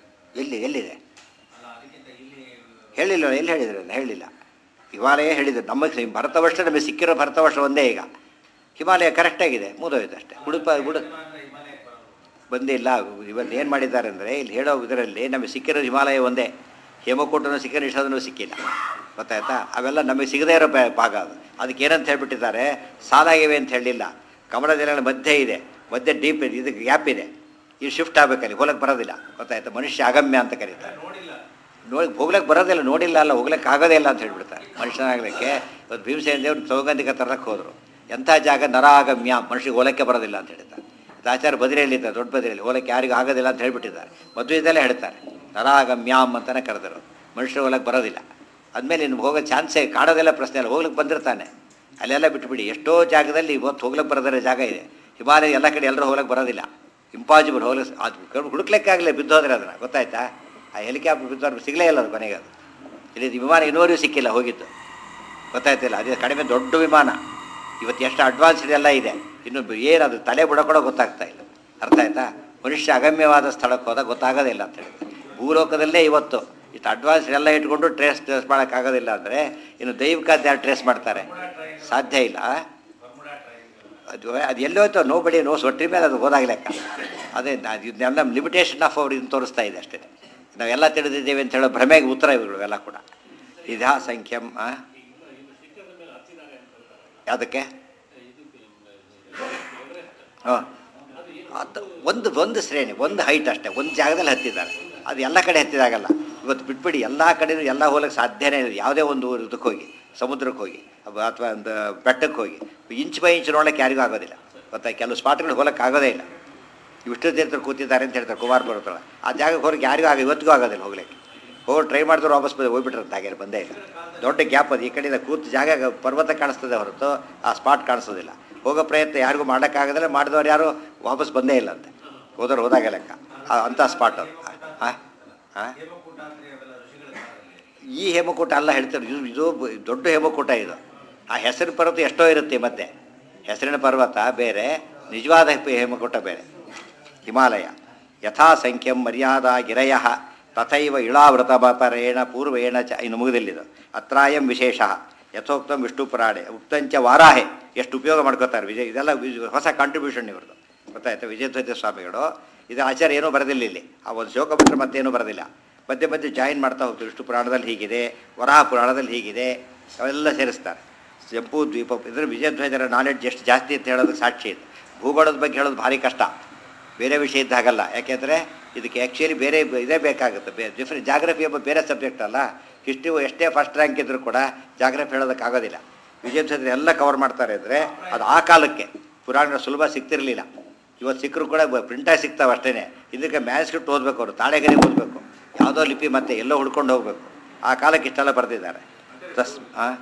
ಎಲ್ಲಿ ಎಲ್ಲಿದೆ ಹೇಳಿಲ್ಲ ಎಲ್ಲಿ ಹೇಳಿದ್ರು ಅದನ್ನ? ಹೇಳಿಲ್ಲ ಹಿಮಾಲಯ ಹೇಳಿದ್ರು ನಮಗೆ ಭರತವರ್ಷ ನಮಗೆ ಸಿಕ್ಕಿರೋ ಭರತವರ್ಷ ಒಂದೇ ಈಗ ಹಿಮಾಲಯ ಕರೆಕ್ಟಾಗಿದೆ ಮುಗಿದೋಯ್ತು ಅಷ್ಟೇ ಉಡುಪ ಉಡು ಬಂದಿಲ್ಲ ಇವತ್ತು ಏನು ಮಾಡಿದ್ದಾರೆ ಅಂದರೆ ಇಲ್ಲಿ ಹೇಳೋ ಇದರಲ್ಲಿ ನಮಗೆ ಸಿಕ್ಕಿರೋ ಹಿಮಾಲಯ ಒಂದೇ ಹೇಮಕೂಟನೂ ಸಿಕ್ಕಿರೋ ನಿಷಾದನೂ ಸಿಕ್ಕಿಲ್ಲ ಗೊತ್ತಾಯ್ತಾ ಅವೆಲ್ಲ ನಮಗೆ ಸಿಗದೇ ಇರೋ ಬ- ಭಾಗ ಅದು ಅದಕ್ಕೆ ಏನಂತ ಹೇಳ್ಬಿಟ್ಟಿದ್ದಾರೆ ಸಾಲಾಗಿವೆ ಅಂತ ಹೇಳಲಿಲ್ಲ ಕಮಲ ಜಲಗಳ ಮಧ್ಯೆ ಇದೆ ಮಧ್ಯೆ ಡೀಪ್ ಇದೆ ಇದಕ್ಕೆ ಗ್ಯಾಪ್ ಇದೆ ಇದು ಶಿಫ್ಟ್ ಆಗಬೇಕಲ್ಲಿ ಹೋಗಕ್ಕೆ ಬರೋದಿಲ್ಲ ಗೊತ್ತಾಯ್ತಾ ಮನುಷ್ಯ ಅಗಮ್ಯ ಅಂತ ಕರೀತಾರೆ ನೋಡಿ ಹೋಗ್ಲಿಕ್ಕೆ ಬರೋದಿಲ್ಲ ನೋಡಿಲ್ಲ ಅಲ್ಲ ಹೋಗ್ಲಿಕ್ಕೆ ಆಗೋದೇ ಇಲ್ಲ ಅಂತ ಹೇಳ್ಬಿಡ್ತಾರೆ ಮನುಷ್ಯನಾಗಲಿಕ್ಕೆ ಇವತ್ತು ಭೀಮಸೇನ ದೇವರು ಸೌಗಂಧಿಕ ತರಕ್ಕೆ ಹೋದರು ಎಂಥ ಜಾಗ ನರಾಗಮ್ಯ ಮನುಷ್ಯಗೆ ಹೋಲಕ್ಕೆ ಬರೋದಿಲ್ಲ ಅಂತ ಹೇಳ್ತಾರೆ ಇದು ಆಚಾರ ಬದಿರಿಯಲ್ಲಿದ್ದಾರೆ ದೊಡ್ಡ ಬದಿರಿಯಲ್ಲಿ ಹೋಲಕ್ಕೆ ಯಾರಿಗೂ ಆಗೋದಿಲ್ಲ ಅಂತ ಹೇಳ್ಬಿಟ್ಟಿದ್ದಾರೆ ಮದುವೆದಲ್ಲೇ ಹೇಳ್ತಾರೆ ನರಾಗಮ್ಯಾಮ್ ಅಂತಲೇ ಕರೆದರು ಮನುಷ್ಯರು ಹೋಲಕ್ಕೆ ಬರೋದಿಲ್ಲ ಆದಮೇಲೆ ಇನ್ನು ಹೋಗೋ ಚಾನ್ಸೇ ಕಾಡೋದೆಲ್ಲ ಪ್ರಶ್ನೆ ಇಲ್ಲ ಹೋಗ್ಲಿಕ್ಕೆ ಬಂದಿರ್ತಾನೆ ಅಲ್ಲೆಲ್ಲ ಬಿಟ್ಬಿಡಿ ಎಷ್ಟೋ ಜಾಗದಲ್ಲಿ ಇವತ್ತು ಹೋಗ್ಲಿಕ್ಕೆ ಬರೋದಿರೋ ಜಾಗ ಇದೆ ಹಿಮಾಲಯ ಎಲ್ಲ ಕಡೆ ಎಲ್ಲರೂ ಹೋಗ್ಲಿಕ್ಕೆ ಬರೋದಿಲ್ಲ ಇಂಪಾಸಿಬಲ್ ಹೋಗ್ಲಿಕ್ಕೆ ಅದು ಹುಡುಕ್ಲಿಕ್ಕಾಗಲೇ ಬಿದ್ದೋದ್ರೆ ಅದನ್ನು ಗೊತ್ತಾಯ್ತಾ ಆ ಹೆಲಿಕಾಪ್ಟರ್ ಬಿದ್ದವ್ರು ಸಿಗಲೇ ಇಲ್ಲ ಅದು ಕೊನೆಗೆ ಅದು ಇಲ್ಲಿ ವಿಮಾನ ಇನ್ನೂವರೆಗೂ ಸಿಕ್ಕಿಲ್ಲ ಹೋಗಿದ್ದು ಗೊತ್ತಾಯ್ತಿಲ್ಲ ಅದೇ ಕಡಿಮೆ ದೊಡ್ಡ ವಿಮಾನ ಇವತ್ತು ಎಷ್ಟು ಅಡ್ವಾನ್ಸ್ಡ್ ಎಲ್ಲ ಇದೆ ಇನ್ನು ಏನು ಅದು ತಲೆ ಬುಡಕೊಡೋ ಗೊತ್ತಾಗ್ತಾ ಇಲ್ಲ ಅರ್ಥ ಆಯ್ತಾ ಮನುಷ್ಯ ಅಗಮ್ಯವಾದ ಸ್ಥಳಕ್ಕೆ ಹೋದಾಗ ಗೊತ್ತಾಗೋದಿಲ್ಲ ಅಂತ ಹೇಳಿದ್ರೆ ಭೂಲೋಕದಲ್ಲೇ ಇವತ್ತು ಇಷ್ಟು ಅಡ್ವಾನ್ಸ್ ಎಲ್ಲ ಇಟ್ಕೊಂಡು ಟ್ರೇಸ್ ಟ್ರೇಸ್ ಮಾಡೋಕ್ಕಾಗೋದಿಲ್ಲ ಅಂದರೆ ಇನ್ನು ದೈವಿಕಾದ ಯಾರು ಟ್ರೇಸ್ ಮಾಡ್ತಾರೆ ಸಾಧ್ಯ ಇಲ್ಲ ಅದು ಅದು ಎಲ್ಲೋಯ್ತೋ ನೋ ಬಡಿ ನೋ ಸೊಟ್ಟಿ ಮೇಲೆ ಅದು ಹೋದಾಗ ಲೆಕ್ಕ ಅದೇ ನಮ್ಮ ಲಿಮಿಟೇಷನ್ ಆಫ್ ಅವ್ರು ಇದನ್ನು ತೋರಿಸ್ತಾ ಇದೆ ಅಷ್ಟೇ ನಾವೆಲ್ಲ ತಿಳಿದಿದ್ದೇವೆ ಅಂತ ಹೇಳೋ ಭ್ರಮೆಗೆ ಉತ್ತರ ಇವುಗಳು ಎಲ್ಲ ಕೂಡ ಇದಾ ಸಂಖ್ಯಂ ಆ? ಯಾವುದಕ್ಕೆ ಹಾಂ ಅದು ಒಂದು ಒಂದು ಶ್ರೇಣಿ ಒಂದು ಹೈಟ್ ಅಷ್ಟೇ ಒಂದು ಜಾಗದಲ್ಲಿ ಹತ್ತಿದ್ದಾರೆ ಅದು ಎಲ್ಲ ಕಡೆ ಹತ್ತಿದಾಗಲ್ಲ ಇವತ್ತು ಬಿಟ್ಬಿಡಿ ಎಲ್ಲ ಕಡೆನೂ ಎಲ್ಲ ಹೋಗಕ್ಕೆ ಸಾಧ್ಯನೇ ಇಲ್ಲ ಯಾವುದೇ ಒಂದು ಊರು ಇದಕ್ಕೆ ಹೋಗಿ ಸಮುದ್ರಕ್ಕೆ ಹೋಗಿ ಅಬ್ಬ- ಅಥವಾ ಒಂದು ಬೆಟ್ಟಕ್ಕೆ ಹೋಗಿ ಇಂಚ್ ಬೈ ಇಂಚ್ ನೋಡೋಕ್ಕೆ ಯಾರಿಗೂ ಆಗೋದಿಲ್ಲ ಗೊತ್ತಾ ಕೆಲವು ಸ್ಪಾಟ್ಗಳು ಹೋಗಕ್ಕೆ ಆಗೋದೇ ಇಲ್ಲ ವಿಷ್ಣು ತೀರ್ಥರು ಕೂತಿದ್ದಾರೆ ಅಂತ ಹೇಳ್ತಾರೆ ಕುಮಾರ್ ಪರ್ವತಗಳ ಆ ಜಾಗಕ್ಕೆ ಹೋಗಕ್ಕೆ ಯಾರಿಗೂ ಆಗ ಇವತ್ತಿಗೂ ಆಗೋದಿಲ್ಲ ಹೋಗ್ಲಿಕ್ಕೆ ಹೋಗಿ ಟ್ರೈ ಮಾಡಿದ್ರು ವಾಪಸ್ ಬಂದು ಹೋಗ್ಬಿಟ್ರಂತ ಹಾಗೆ ಬಂದೇ ಇಲ್ಲ ದೊಡ್ಡ ಗ್ಯಾಪ್ ಅದು ಈ ಕಡೆಯಿಂದ ಕೂತು ಜಾಗ ಪರ್ವತ ಕಾಣಿಸ್ತದೆ ಹೊರತು ಆ ಸ್ಪಾಟ್ ಕಾಣಿಸೋದಿಲ್ಲ ಹೋಗೋ ಪ್ರಯತ್ನ ಯಾರಿಗೂ ಮಾಡೋಕ್ಕಾಗದಿಲ್ಲ ಮಾಡಿದವ್ರು ಯಾರು ವಾಪಸ್ ಬಂದೇ ಇಲ್ಲ ಅಂತೆ ಹೋದವ್ರು ಹೋದಾಗ ಲೆಕ್ಕ ಆ- ಅಂಥ ಸ್ಪಾಟ್ ಅದು ಹಾಂ ಹಾಂ ಈ ಹೇಮಕೂಟ ಅಲ್ಲ ಹೇಳ್ತಾರೆ ಇದು ಇದು ಬ- ದೊಡ್ಡ ಹೇಮಕೂಟ ಇದು ಆ ಹೆಸರು ಪರ್ವತ ಎಷ್ಟೋ ಇರುತ್ತೆ ಮತ್ತೆ ಹೆಸರಿನ ಪರ್ವತ ಬೇರೆ ನಿಜವಾದ ಹೆ- ಹೇಮಕೂಟ ಬೇರೆ ಹಿಮಾಲಯ ಯಥಾ ಸಂಖ್ಯಂ ಮರ್ಯಾದಾ ಗಿರಯ ತಥೈವ ಇಳಾವೃತ ಪರೇಣ ಪೂರ್ವೇಣ ಚ ಇನ್ನು ಮುಗಿದಿಲ್ಲಿದು ಅತ್ರಾಯಂ ವಿಶೇಷ ಯಥೋಕ್ತಂ ವಿಷ್ಣು ಪುರಾಣೆ ಉಕ್ತಂಚ ವಾರಾಹೆ ಎಷ್ಟು ಉಪಯೋಗ ಮಾಡ್ಕೋತಾರೆ ವಿಜಯ್ ಇದೆಲ್ಲ ವಿಜ್- ಹೊಸ ಕಾಂಟ್ರಿಬ್ಯೂಷನ್ ಇವ್ರದ್ದು ಗೊತ್ತಾಯ್ತಾ ವಿಜಯಧ್ವಜ ಸ್ವಾಮಿಗಳು ಇದು ಆಚಾರ್ಯ ಏನೂ ಬರೆದಿಲ್ಲ ಇಲ್ಲಿ ಆ ಒಂದು ಶ್ಲೋಕ ಬಿಟ್ಟರೆ ಮತ್ತೇನೂ ಬರೆದಿಲ್ಲ ಮಧ್ಯೆ ಮಧ್ಯೆ ಜಾಯಿನ್ ಮಾಡ್ತಾ ಹೋಗ್ತಾರೆ ವಿಷ್ಣು ಪುರಾಣದಲ್ಲಿ ಹೀಗಿದೆ ವರಾಹ ಪುರಾಣದಲ್ಲಿ ಹೀಗಿದೆ ಅವೆಲ್ಲ ಸೇರಿಸ್ತಾರೆ ಜಂಬೂ ದ್ವೀಪ ಇದ್ರ ವಿಜಯಧ್ವಜರ ನಾಲೆಡ್ಜ್ ಎಷ್ಟು ಜಾಸ್ತಿ ಅಂತ ಹೇಳೋದಕ್ಕೆ ಸಾಕ್ಷಿ ಇದೆ ಭೂಗೋಳದ ಬಗ್ಗೆ ಹೇಳೋದು ಭಾರಿ ಕಷ್ಟ ಬೇರೆ ವಿಷಯ ಇದ್ದ ಹಾಗಲ್ಲ ಯಾಕೆಂದರೆ ಇದಕ್ಕೆ ಆ್ಯಕ್ಚುಲಿ ಬೇರೆ ಬ- ಇದೇ ಬೇಕಾಗುತ್ತೆ ಬೇ ಡಿಫ್ರೆಂಟ್ ಜಾಗ್ರಫಿ ಎಂಬ ಬೇರೆ ಸಬ್ಜೆಕ್ಟ್ ಅಲ್ಲ ಹಿಸ್ಟ್ರಿ ಎಷ್ಟೇ ಫಸ್ಟ್ ರ್ಯಾಂಕ್ ಇದ್ದರೂ ಕೂಡ ಜಾಗ್ರಫಿ ಹೇಳೋದಕ್ಕಾಗೋದಿಲ್ಲ ವಿಜಯಧ್ವಜರು ಎಲ್ಲ ಕವರ್ ಮಾಡ್ತಾರೆ ಅಂದರೆ ಅದು ಆ ಕಾಲಕ್ಕೆ ಪುರಾಣ ಸುಲಭ ಸಿಗ್ತಿರಲಿಲ್ಲ ಇವತ್ತು ಸಿಕ್ಕರು ಕೂಡ ಪ್ರಿಂಟಾಗಿ ಸಿಗ್ತಾವೆ ಅಷ್ಟೇ ಇದಕ್ಕೆ ಮ್ಯಾನ್ಸ್ಕ್ರಿಪ್ಟ್ ಓದಬೇಕು ಅವರು ತಾಳೆಗರಿ ಓದಬೇಕು ಯಾವುದೋ ಲಿಪಿ ಮತ್ತೆ ಎಲ್ಲೋ ಹುಡ್ಕೊಂಡು ಹೋಗಬೇಕು ಆ ಕಾಲಕ್ಕೆ ಇಷ್ಟೆಲ್ಲ ಬರೆದಿದ್ದಾರೆ ತಸ್ ಹಾಂ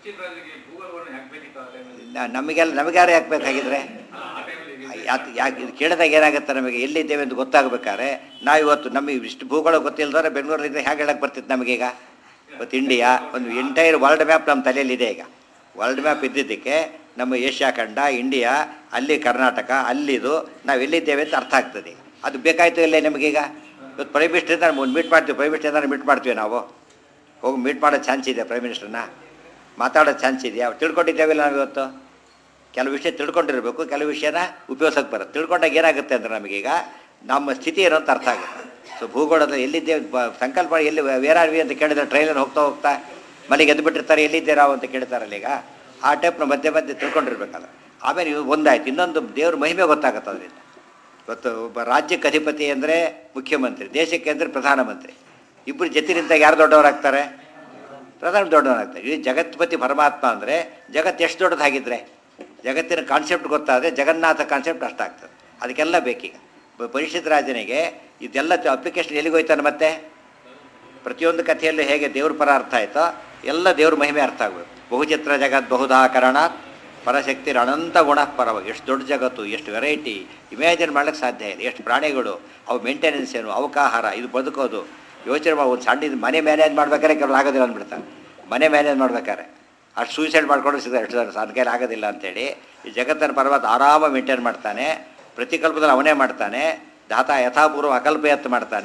ನಮಗೆಲ್ಲ ನಮಗೆ ಯಾರು ಯಾಕೆ ಬೇಕಾಗಿದ್ರೆ ಯಾಕೆ ಯಾಕೆ ಇದು ಕೇಳಿದಾಗ ಏನಾಗುತ್ತೆ ನಮಗೆ ಎಲ್ಲಿದ್ದೇವೆ ಅಂತ ಗೊತ್ತಾಗಬೇಕಾದ್ರೆ ನಾವು ಇವತ್ತು ನಮಗೆ ಇಷ್ಟು ಭೂಗೋಳ ಗೊತ್ತಿಲ್ಲದ್ರೆ ಬೆಂಗಳೂರಲ್ಲಿದ್ದರೆ ಹೇಗೆ ಹೇಳಕ್ಕೆ ಬರ್ತಿತ್ತು ನಮಗೀಗ ಇವತ್ತು ಇಂಡಿಯಾ ಒಂದು ಎಂಟೈರ್ ವರ್ಲ್ಡ್ ಮ್ಯಾಪ್ ನಮ್ಮ ತಲೆಯಲ್ಲಿದೆ ಈಗ ವರ್ಲ್ಡ್ ಮ್ಯಾಪ್ ಇದ್ದಿದ್ದಕ್ಕೆ ನಮ್ಮ ಏಷ್ಯಾ ಖಂಡ ಇಂಡಿಯಾ ಅಲ್ಲಿ ಕರ್ನಾಟಕ ಅಲ್ಲಿದು ನಾವು ಎಲ್ಲಿದ್ದೇವೆ ಅಂತ ಅರ್ಥ ಆಗ್ತದೆ ಅದು ಬೇಕಾಯ್ತು ಇಲ್ಲೇ ನಮಗೀಗ ಇವತ್ತು ಪ್ರೈಮ್ ಮಿನಿಸ್ಟರ್ ಇದ್ದಾರೆ ಒಂದು ಮೀಟ್ ಮಾಡ್ತೀವಿ ಪ್ರೈಮ್ ಮಿನಿಸ್ಟರ್ ಏನಾದ್ರು ಮೀಟ್ ಮಾಡ್ತೀವಿ ನಾವು ಹೋಗಿ ಮೀಟ್ ಮಾಡೋ ಚಾನ್ಸ್ ಇದೆ ಪ್ರೈಮ್ ಮಿನಿಸ್ಟರ್ನ ಮಾತಾಡೋ ಚಾನ್ಸ್ ಇದೆಯಾ ತಿಳ್ಕೊಂಡಿದ್ದೇವಿಲ್ಲ ನಾವು ಇವತ್ತು ಕೆಲವು ವಿಷಯ ತಿಳ್ಕೊಂಡಿರ್ಬೇಕು ಕೆಲವು ವಿಷಯನ ಉಪಯೋಗಿಸೋಕೆ ಬರುತ್ತೆ ತಿಳ್ಕೊಂಡಾಗ ಏನಾಗುತ್ತೆ ಅಂದ್ರೆ ನಮಗೀಗ ನಮ್ಮ ಸ್ಥಿತಿ ಏನು ಅಂತ ಅರ್ಥ ಆಗುತ್ತೆ ಸೊ ಭೂಗೋಳದಲ್ಲಿ ಎಲ್ಲಿದ್ದೇವೆ ಬ- ಸಂಕಲ್ಪ ಮಾಡಿ ಎಲ್ಲಿ ವೇರ್ ಆರ್ ವಿ ಅಂತ ಕೇಳಿದ್ರೆ ಟ್ರೈಲರ್ ಹೋಗ್ತಾ ಹೋಗ್ತಾ ಮನೆಗೆ ಎದ್ದು ಬಿಟ್ಟಿರ್ತಾರೆ ಎಲ್ಲಿದ್ದೀರಾ ಅಂತ ಕೇಳ್ತಾರಲ್ಲ ಈಗ ಆ ಟೈಪ್ನ ಮಧ್ಯೆ ಮಧ್ಯೆ ತಿಳ್ಕೊಂಡಿರ್ಬೇಕಲ್ಲ ಆಮೇಲೆ ಇವು ಒಂದಾಯ್ತು ಇನ್ನೊಂದು ದೇವ್ರ ಮಹಿಮೆ ಗೊತ್ತಾಗುತ್ತೆ ಅದರಿಂದ ಇವತ್ತು ಒಬ್ಬ ರಾಜ್ಯಕ್ಕೆ ಅಧಿಪತಿ ಅಂದರೆ ಮುಖ್ಯಮಂತ್ರಿ ದೇಶಕ್ಕೆ ಅಂದರೆ ಪ್ರಧಾನಮಂತ್ರಿ ಇಬ್ಬರು ಜೊತೆ ನಿಂತಾಗ ಯಾರು ದೊಡ್ಡವರಾಗ್ತಾರೆ ಪ್ರಧಾನ ದೊಡ್ಡವನಾಗ್ತಾರೆ ಈ ಜಗತ್ಪತಿ ಪರಮಾತ್ಮ ಅಂದರೆ ಜಗತ್ತು ಎಷ್ಟು ದೊಡ್ಡದಾಗಿದ್ರೆ ಜಗತ್ತಿನ ಕಾನ್ಸೆಪ್ಟ್ ಗೊತ್ತಾದರೆ ಜಗನ್ನಾಥ ಕಾನ್ಸೆಪ್ಟ್ ಅಷ್ಟಾಗ್ತದೆ ಅದಕ್ಕೆಲ್ಲ ಬೇಕೀಗ ಬ- ಪರಿಷತ್ ರಾಜನಿಗೆ ಇದೆಲ್ಲ ಅಪ್ಲಿಕೇಶನ್ ಎಲ್ಲಿಗೆ ಹೋಯ್ತಾನೆ ಮತ್ತೆ ಪ್ರತಿಯೊಂದು ಕಥೆಯಲ್ಲೂ ಹೇಗೆ ದೇವ್ರ ಪರ ಅರ್ಥ ಆಯ್ತೋ ಎಲ್ಲ ದೇವ್ರ ಮಹಿಮೆ ಅರ್ಥ ಆಗಬೇಕು ಬಹುಚಿತ್ರ ಜಗತ್ ಬಹುಧಾಕರಣ ಪರಶಕ್ತಿ ಅನಂತ ಗುಣ ಪರವ ಎಷ್ಟು ದೊಡ್ಡ ಜಗತ್ತು ಎಷ್ಟು ವೆರೈಟಿ ಇಮ್ಯಾಜಿನ್ ಮಾಡ್ಲಿಕ್ಕೆ ಸಾಧ್ಯ ಇಲ್ಲ ಎಷ್ಟು ಪ್ರಾಣಿಗಳು ಅವು ಮೇಂಟೆನೆನ್ಸ್ ಏನು ಅವಕಾಹಾರ ಇದು ಬದುಕೋದು ಯೋಚನೆ ಮಾಡಿ ಒಂದು ಸಣ್ಣ ಇದು ಮನೆ ಮ್ಯಾನೇಜ್ ಮಾಡ್ಬೇಕಾದ್ರೆ ಕೆಲವು ಆಗೋದಿಲ್ಲ ಅಂದ್ಬಿಡ್ತಾರೆ ಮನೆ ಮ್ಯಾನೇಜ್ ಮಾಡ್ಬೇಕಾದ್ರೆ ಅಷ್ಟು ಸೂಸೈಡ್ ಮಾಡ್ಕೊಂಡು ಸಿಗ್ತಾರೆ ಎಷ್ಟು ಜನ ಅದಕ್ಕೆ ಆಗೋದಿಲ್ಲ ಅಂತೇಳಿ ಈ ಜಗತ್ತನ ಪರ್ವತ ಆರಾಮ ಮೇಂಟೈನ್ ಮಾಡ್ತಾನೆ ಪ್ರತಿಕಲ್ಪದಲ್ಲಿ ಅವನೇ ಮಾಡ್ತಾನೆ ದಾತ ಯಥಾಪೂರ್ವ ಅಕಲ್ಪ ಎತ್ತು ಮಾಡ್ತಾನೆ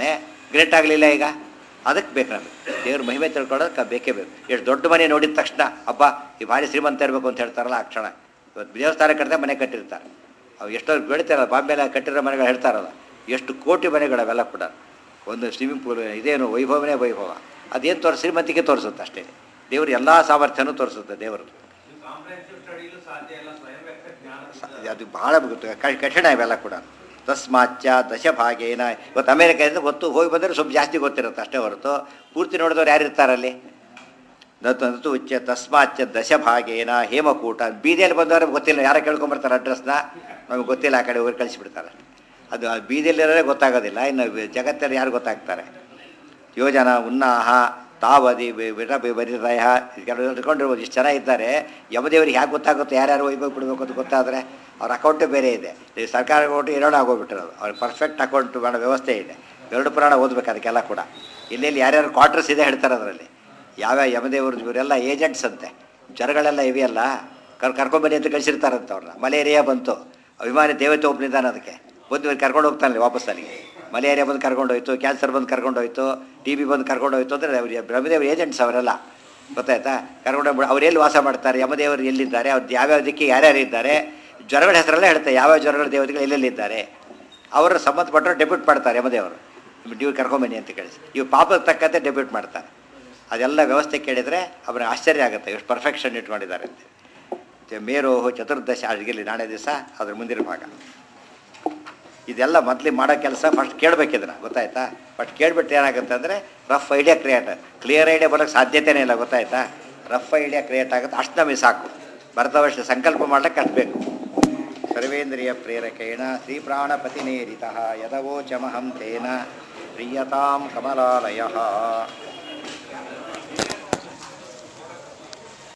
ಗ್ರೇಟ್ ಆಗಲಿಲ್ಲ ಈಗ ಅದಕ್ಕೆ ಬೇಕು ನಮಗೆ ದೇವ್ರ ಮಹಿಮೆ ತಿಳ್ಕೊಳ್ಳೋದಕ್ಕೆ ಬೇಕೇ ಬೇಕು ಎಷ್ಟು ದೊಡ್ಡ ಮನೆ ನೋಡಿದ ತಕ್ಷಣ ಅಬ್ಬ ಈ ಭಾರಿ ಶ್ರೀಮಂತ ಇರಬೇಕು ಅಂತ ಹೇಳ್ತಾರಲ್ಲ ಆ ಕ್ಷಣ ಇವತ್ತು ದೇವಸ್ಥಾನ ಕಟ್ಟಿದೆ ಮನೆ ಕಟ್ಟಿರ್ತಾರೆ ಅವು ಎಷ್ಟೋ ಬೆಳಿತಾರಲ್ಲ ಬಾಂಬೆಲ್ಲ ಕಟ್ಟಿರೋ ಮನೆಗಳು ಹೇಳ್ತಾರಲ್ಲ ಎಷ್ಟು ಕೋಟಿ ಮನೆಗಳು ಅವೆಲ್ಲ ಕೂಡ ಒಂದು ಸ್ವಿಮ್ಮಿಂಗ್ ಪೂಲ್ ಇದೇನು ವೈಭವನೇ ವೈಭವ ಅದೇನು ತೋರಿಸ್ ಶ್ರೀಮಂತಿಗೆ ತೋರಿಸುತ್ತೆ ಅಷ್ಟೇ ದೇವರು ಎಲ್ಲ ಸಾಮರ್ಥ್ಯನೂ ತೋರಿಸುತ್ತೆ ದೇವರು ಕಾಂಪ್ರಹೆನ್ಸಿವ್ ಸ್ಟಡಿಲೂ ಸಾಧ್ಯ ಇಲ್ಲ ಸ್ವಯಂ ವ್ಯಕ್ತ ಜ್ಞಾನ ಅದು ಭಾಳ ಕ- ಕಠಿಣ ಇವೆಲ್ಲ ಕೂಡ ತಸ್ಮಾಚ್ಚ ದಶಭಾಗೇನ ಇವತ್ತು ಅಮೇರಿಕಾದಿಂದ ಗೊತ್ತು ಹೋಗಿ ಬಂದರೆ ಸ್ವಲ್ಪ ಜಾಸ್ತಿ ಗೊತ್ತಿರುತ್ತೆ ಅಷ್ಟೇ ಹೊರತು ಪೂರ್ತಿ ನೋಡಿದವ್ರು ಯಾರು ಇರ್ತಾರಲ್ಲಿ ನತು ಉಚ್ಚ ತಸ್ಮಾಚ್ಚ ದಶಭಾಗೇನ ಹೇಮಕೂಟ ಬೀದಿಯಲ್ಲಿ ಬಂದವ್ರಿಗೆ ಗೊತ್ತಿಲ್ಲ ಯಾರ ಕೇಳ್ಕೊಂಬರ್ತಾರೆ ಅಡ್ರೆಸ್ನ ನಮಗೆ ಗೊತ್ತಿಲ್ಲ ಆ ಕಡೆ ಹೋಗಿ ಕಳಿಸಿಬಿಡ್ತಾರೆ ಅದು ಆ ಬೀದಿಯಲ್ಲಿರೋರೇ ಗೊತ್ತಾಗೋದಿಲ್ಲ ಇನ್ನು ಜಗತ್ತಲ್ಲಿ ಯಾರು ಗೊತ್ತಾಗ್ತಾರೆ ಯೋಜನ ಉನ್ನಾಹ ತಾವದಿ ವಿರ ಬರಿದಯ ಕೆಲವರು ಇಟ್ಕೊಂಡಿರ್ಬೋದು ಇಷ್ಟು ಜನ ಇದ್ದಾರೆ ಯಮದೇವರಿಗೆ ಹೇಗೆ ಗೊತ್ತಾಗುತ್ತೆ ಯಾರ್ಯಾರು ವೈಭವ ಬಿಡಬೇಕು ಅಂತ ಗೊತ್ತಾದರೆ ಅವ್ರ ಅಕೌಂಟೇ ಬೇರೆ ಇದೆ ಈ ಸರ್ಕಾರ ಅಕೌಂಟ್ ಎರಡು ಆಗೋಗ್ಬಿಟ್ಟಿರೋದು ಅವ್ರಿಗೆ ಪರ್ಫೆಕ್ಟ್ ಅಕೌಂಟ್ ಮಾಡೋ ವ್ಯವಸ್ಥೆ ಇದೆ ಎರಡು ಪುರಾಣ ಓದ್ಬೇಕು ಅದಕ್ಕೆಲ್ಲ ಕೂಡ ಎಲ್ಲೆಲ್ಲಿ ಯಾರ್ಯಾರು ಕ್ವಾರ್ಟರ್ಸ್ ಇದೆ ಹೇಳ್ತಾರೆ ಅದರಲ್ಲಿ ಯಾವ್ಯಾವ ಯಮದೇವರು ಇವರೆಲ್ಲ ಏಜೆಂಟ್ಸ್ ಅಂತೆ ಜ್ವರಗಳೆಲ್ಲ ಇವೆಯಲ್ಲ ಕರ್ ಕರ್ಕೊಂಬನ್ನಿ ಅಂತ ಕಳಿಸಿರ್ತಾರಂತ ಅವ್ರನ್ನ ಮಲೇರಿಯಾ ಬಂತು ಅಭಿಮಾನಿ ದೇವತೆ ಒಬ್ಬನಿದ್ದಾನೆ ಅದಕ್ಕೆ ಬಂದು ಇವ್ರು ಕರ್ಕೊಂಡು ಹೋಗ್ತಾನೆ ವಾಪಸ್ ಅಲ್ಲಿಗೆ ಮಲೇರಿಯಾ ಬಂದು ಕರ್ಕೊಂಡು ಹೋಯ್ತು ಕ್ಯಾನ್ಸರ್ ಬಂದು ಕರ್ಕೊಂಡು ಹೋಯ್ತು ಟಿ ಬಿ ಬಂದು ಕರ್ಕೊಂಡು ಹೋಯ್ತು ಅಂದರೆ ಅವ್ರು ಬ್ರಹ್ಮದೇವ್ರ ಏಜೆಂಟ್ಸ್ ಅವರೆಲ್ಲ ಗೊತ್ತಾಯ್ತಾ ಕರ್ಕೊಂಡು ಹೋಗ್ಬಿಟ್ಟು ಅವ್ರು ಎಲ್ಲಿ ವಾಸ ಮಾಡ್ತಾರೆ ಯಮದೇವರು ಎಲ್ಲಿದ್ದಾರೆ ಅವ್ರು ಯಾವ್ಯಾವ ದಿಕ್ಕೆ ಯಾರ್ಯಾರು ಇದ್ದಾರೆ ಜ್ವರಗಳ ಹೆಸರೆಲ್ಲ ಹೇಳ್ತಾರೆ ಯಾವ್ಯಾವ ಜ್ವರಗಳ ದೇವತೆಗಳು ಎಲ್ಲೆಲ್ಲಿದ್ದಾರೆ ಅವರ ಸಂಬಂಧಪಟ್ಟರು ಡೆಬ್ಯೂಟ್ ಮಾಡ್ತಾರೆ ಯಮದೇವರು ನೀವು ಕರ್ಕೊಂಬನ್ನಿ ಅಂತ ಕಳಿಸಿ ಇವು ಪಾಪದ ತಕ್ಕಂತೆ ಡೆಬ್ಯೂಟ್ ಮಾಡ್ತಾರೆ ಅದೆಲ್ಲ ವ್ಯವಸ್ಥೆ ಕೇಳಿದರೆ ಅವ್ರಿಗೆ ಆಶ್ಚರ್ಯ ಆಗುತ್ತೆ ಎಷ್ಟು ಪರ್ಫೆಕ್ಷನ್ ಇಟ್ಕೊಂಡಿದ್ದಾರೆ ಅಂತ ಮತ್ತೆ ಮೇರೋಹು ಚತುರ್ದಶ ಅಲ್ಲಿಗೆ ನಾಳೆ ದಿವಸ ಅದ್ರ ಮುಂದಿನ ಭಾಗ ಇದೆಲ್ಲ ಮೊದಲು ಮಾಡೋ ಕೆಲಸ ಫಸ್ಟ್ ಕೇಳಬೇಕಿದ್ರೆ ಗೊತ್ತಾಯ್ತಾ ಫಸ್ಟ್ ಕೇಳ್ಬಿಟ್ಟು ಏನಾಗುತ್ತೆ ಅಂದರೆ rough idea create clear idea ಬರೋಕ್ಕೆ ಸಾಧ್ಯತೆನೇ ಇಲ್ಲ ಗೊತ್ತಾಯ್ತಾ ರಫ್ ಐಡಿಯಾ ಕ್ರಿಯೇಟ್ ಆಗುತ್ತೆ ಅಷ್ಟು ನಮಗೆ ಸಾಕು ಭರತವರ್ಷ ಸಂಕಲ್ಪ ಮಾಡ್ಲಿಕ್ಕೆ ಕಟ್ಟಬೇಕು ಸರ್ವೇಂದ್ರಿಯ ಪ್ರೇರಕೇಣ ಶ್ರೀಪ್ರಾಣಪತಿನೇರಿತ ಯದವೋಚಮಹಂ ತೇನ ಪ್ರಿಯತಾಂ ಕಮಲಾಲಯ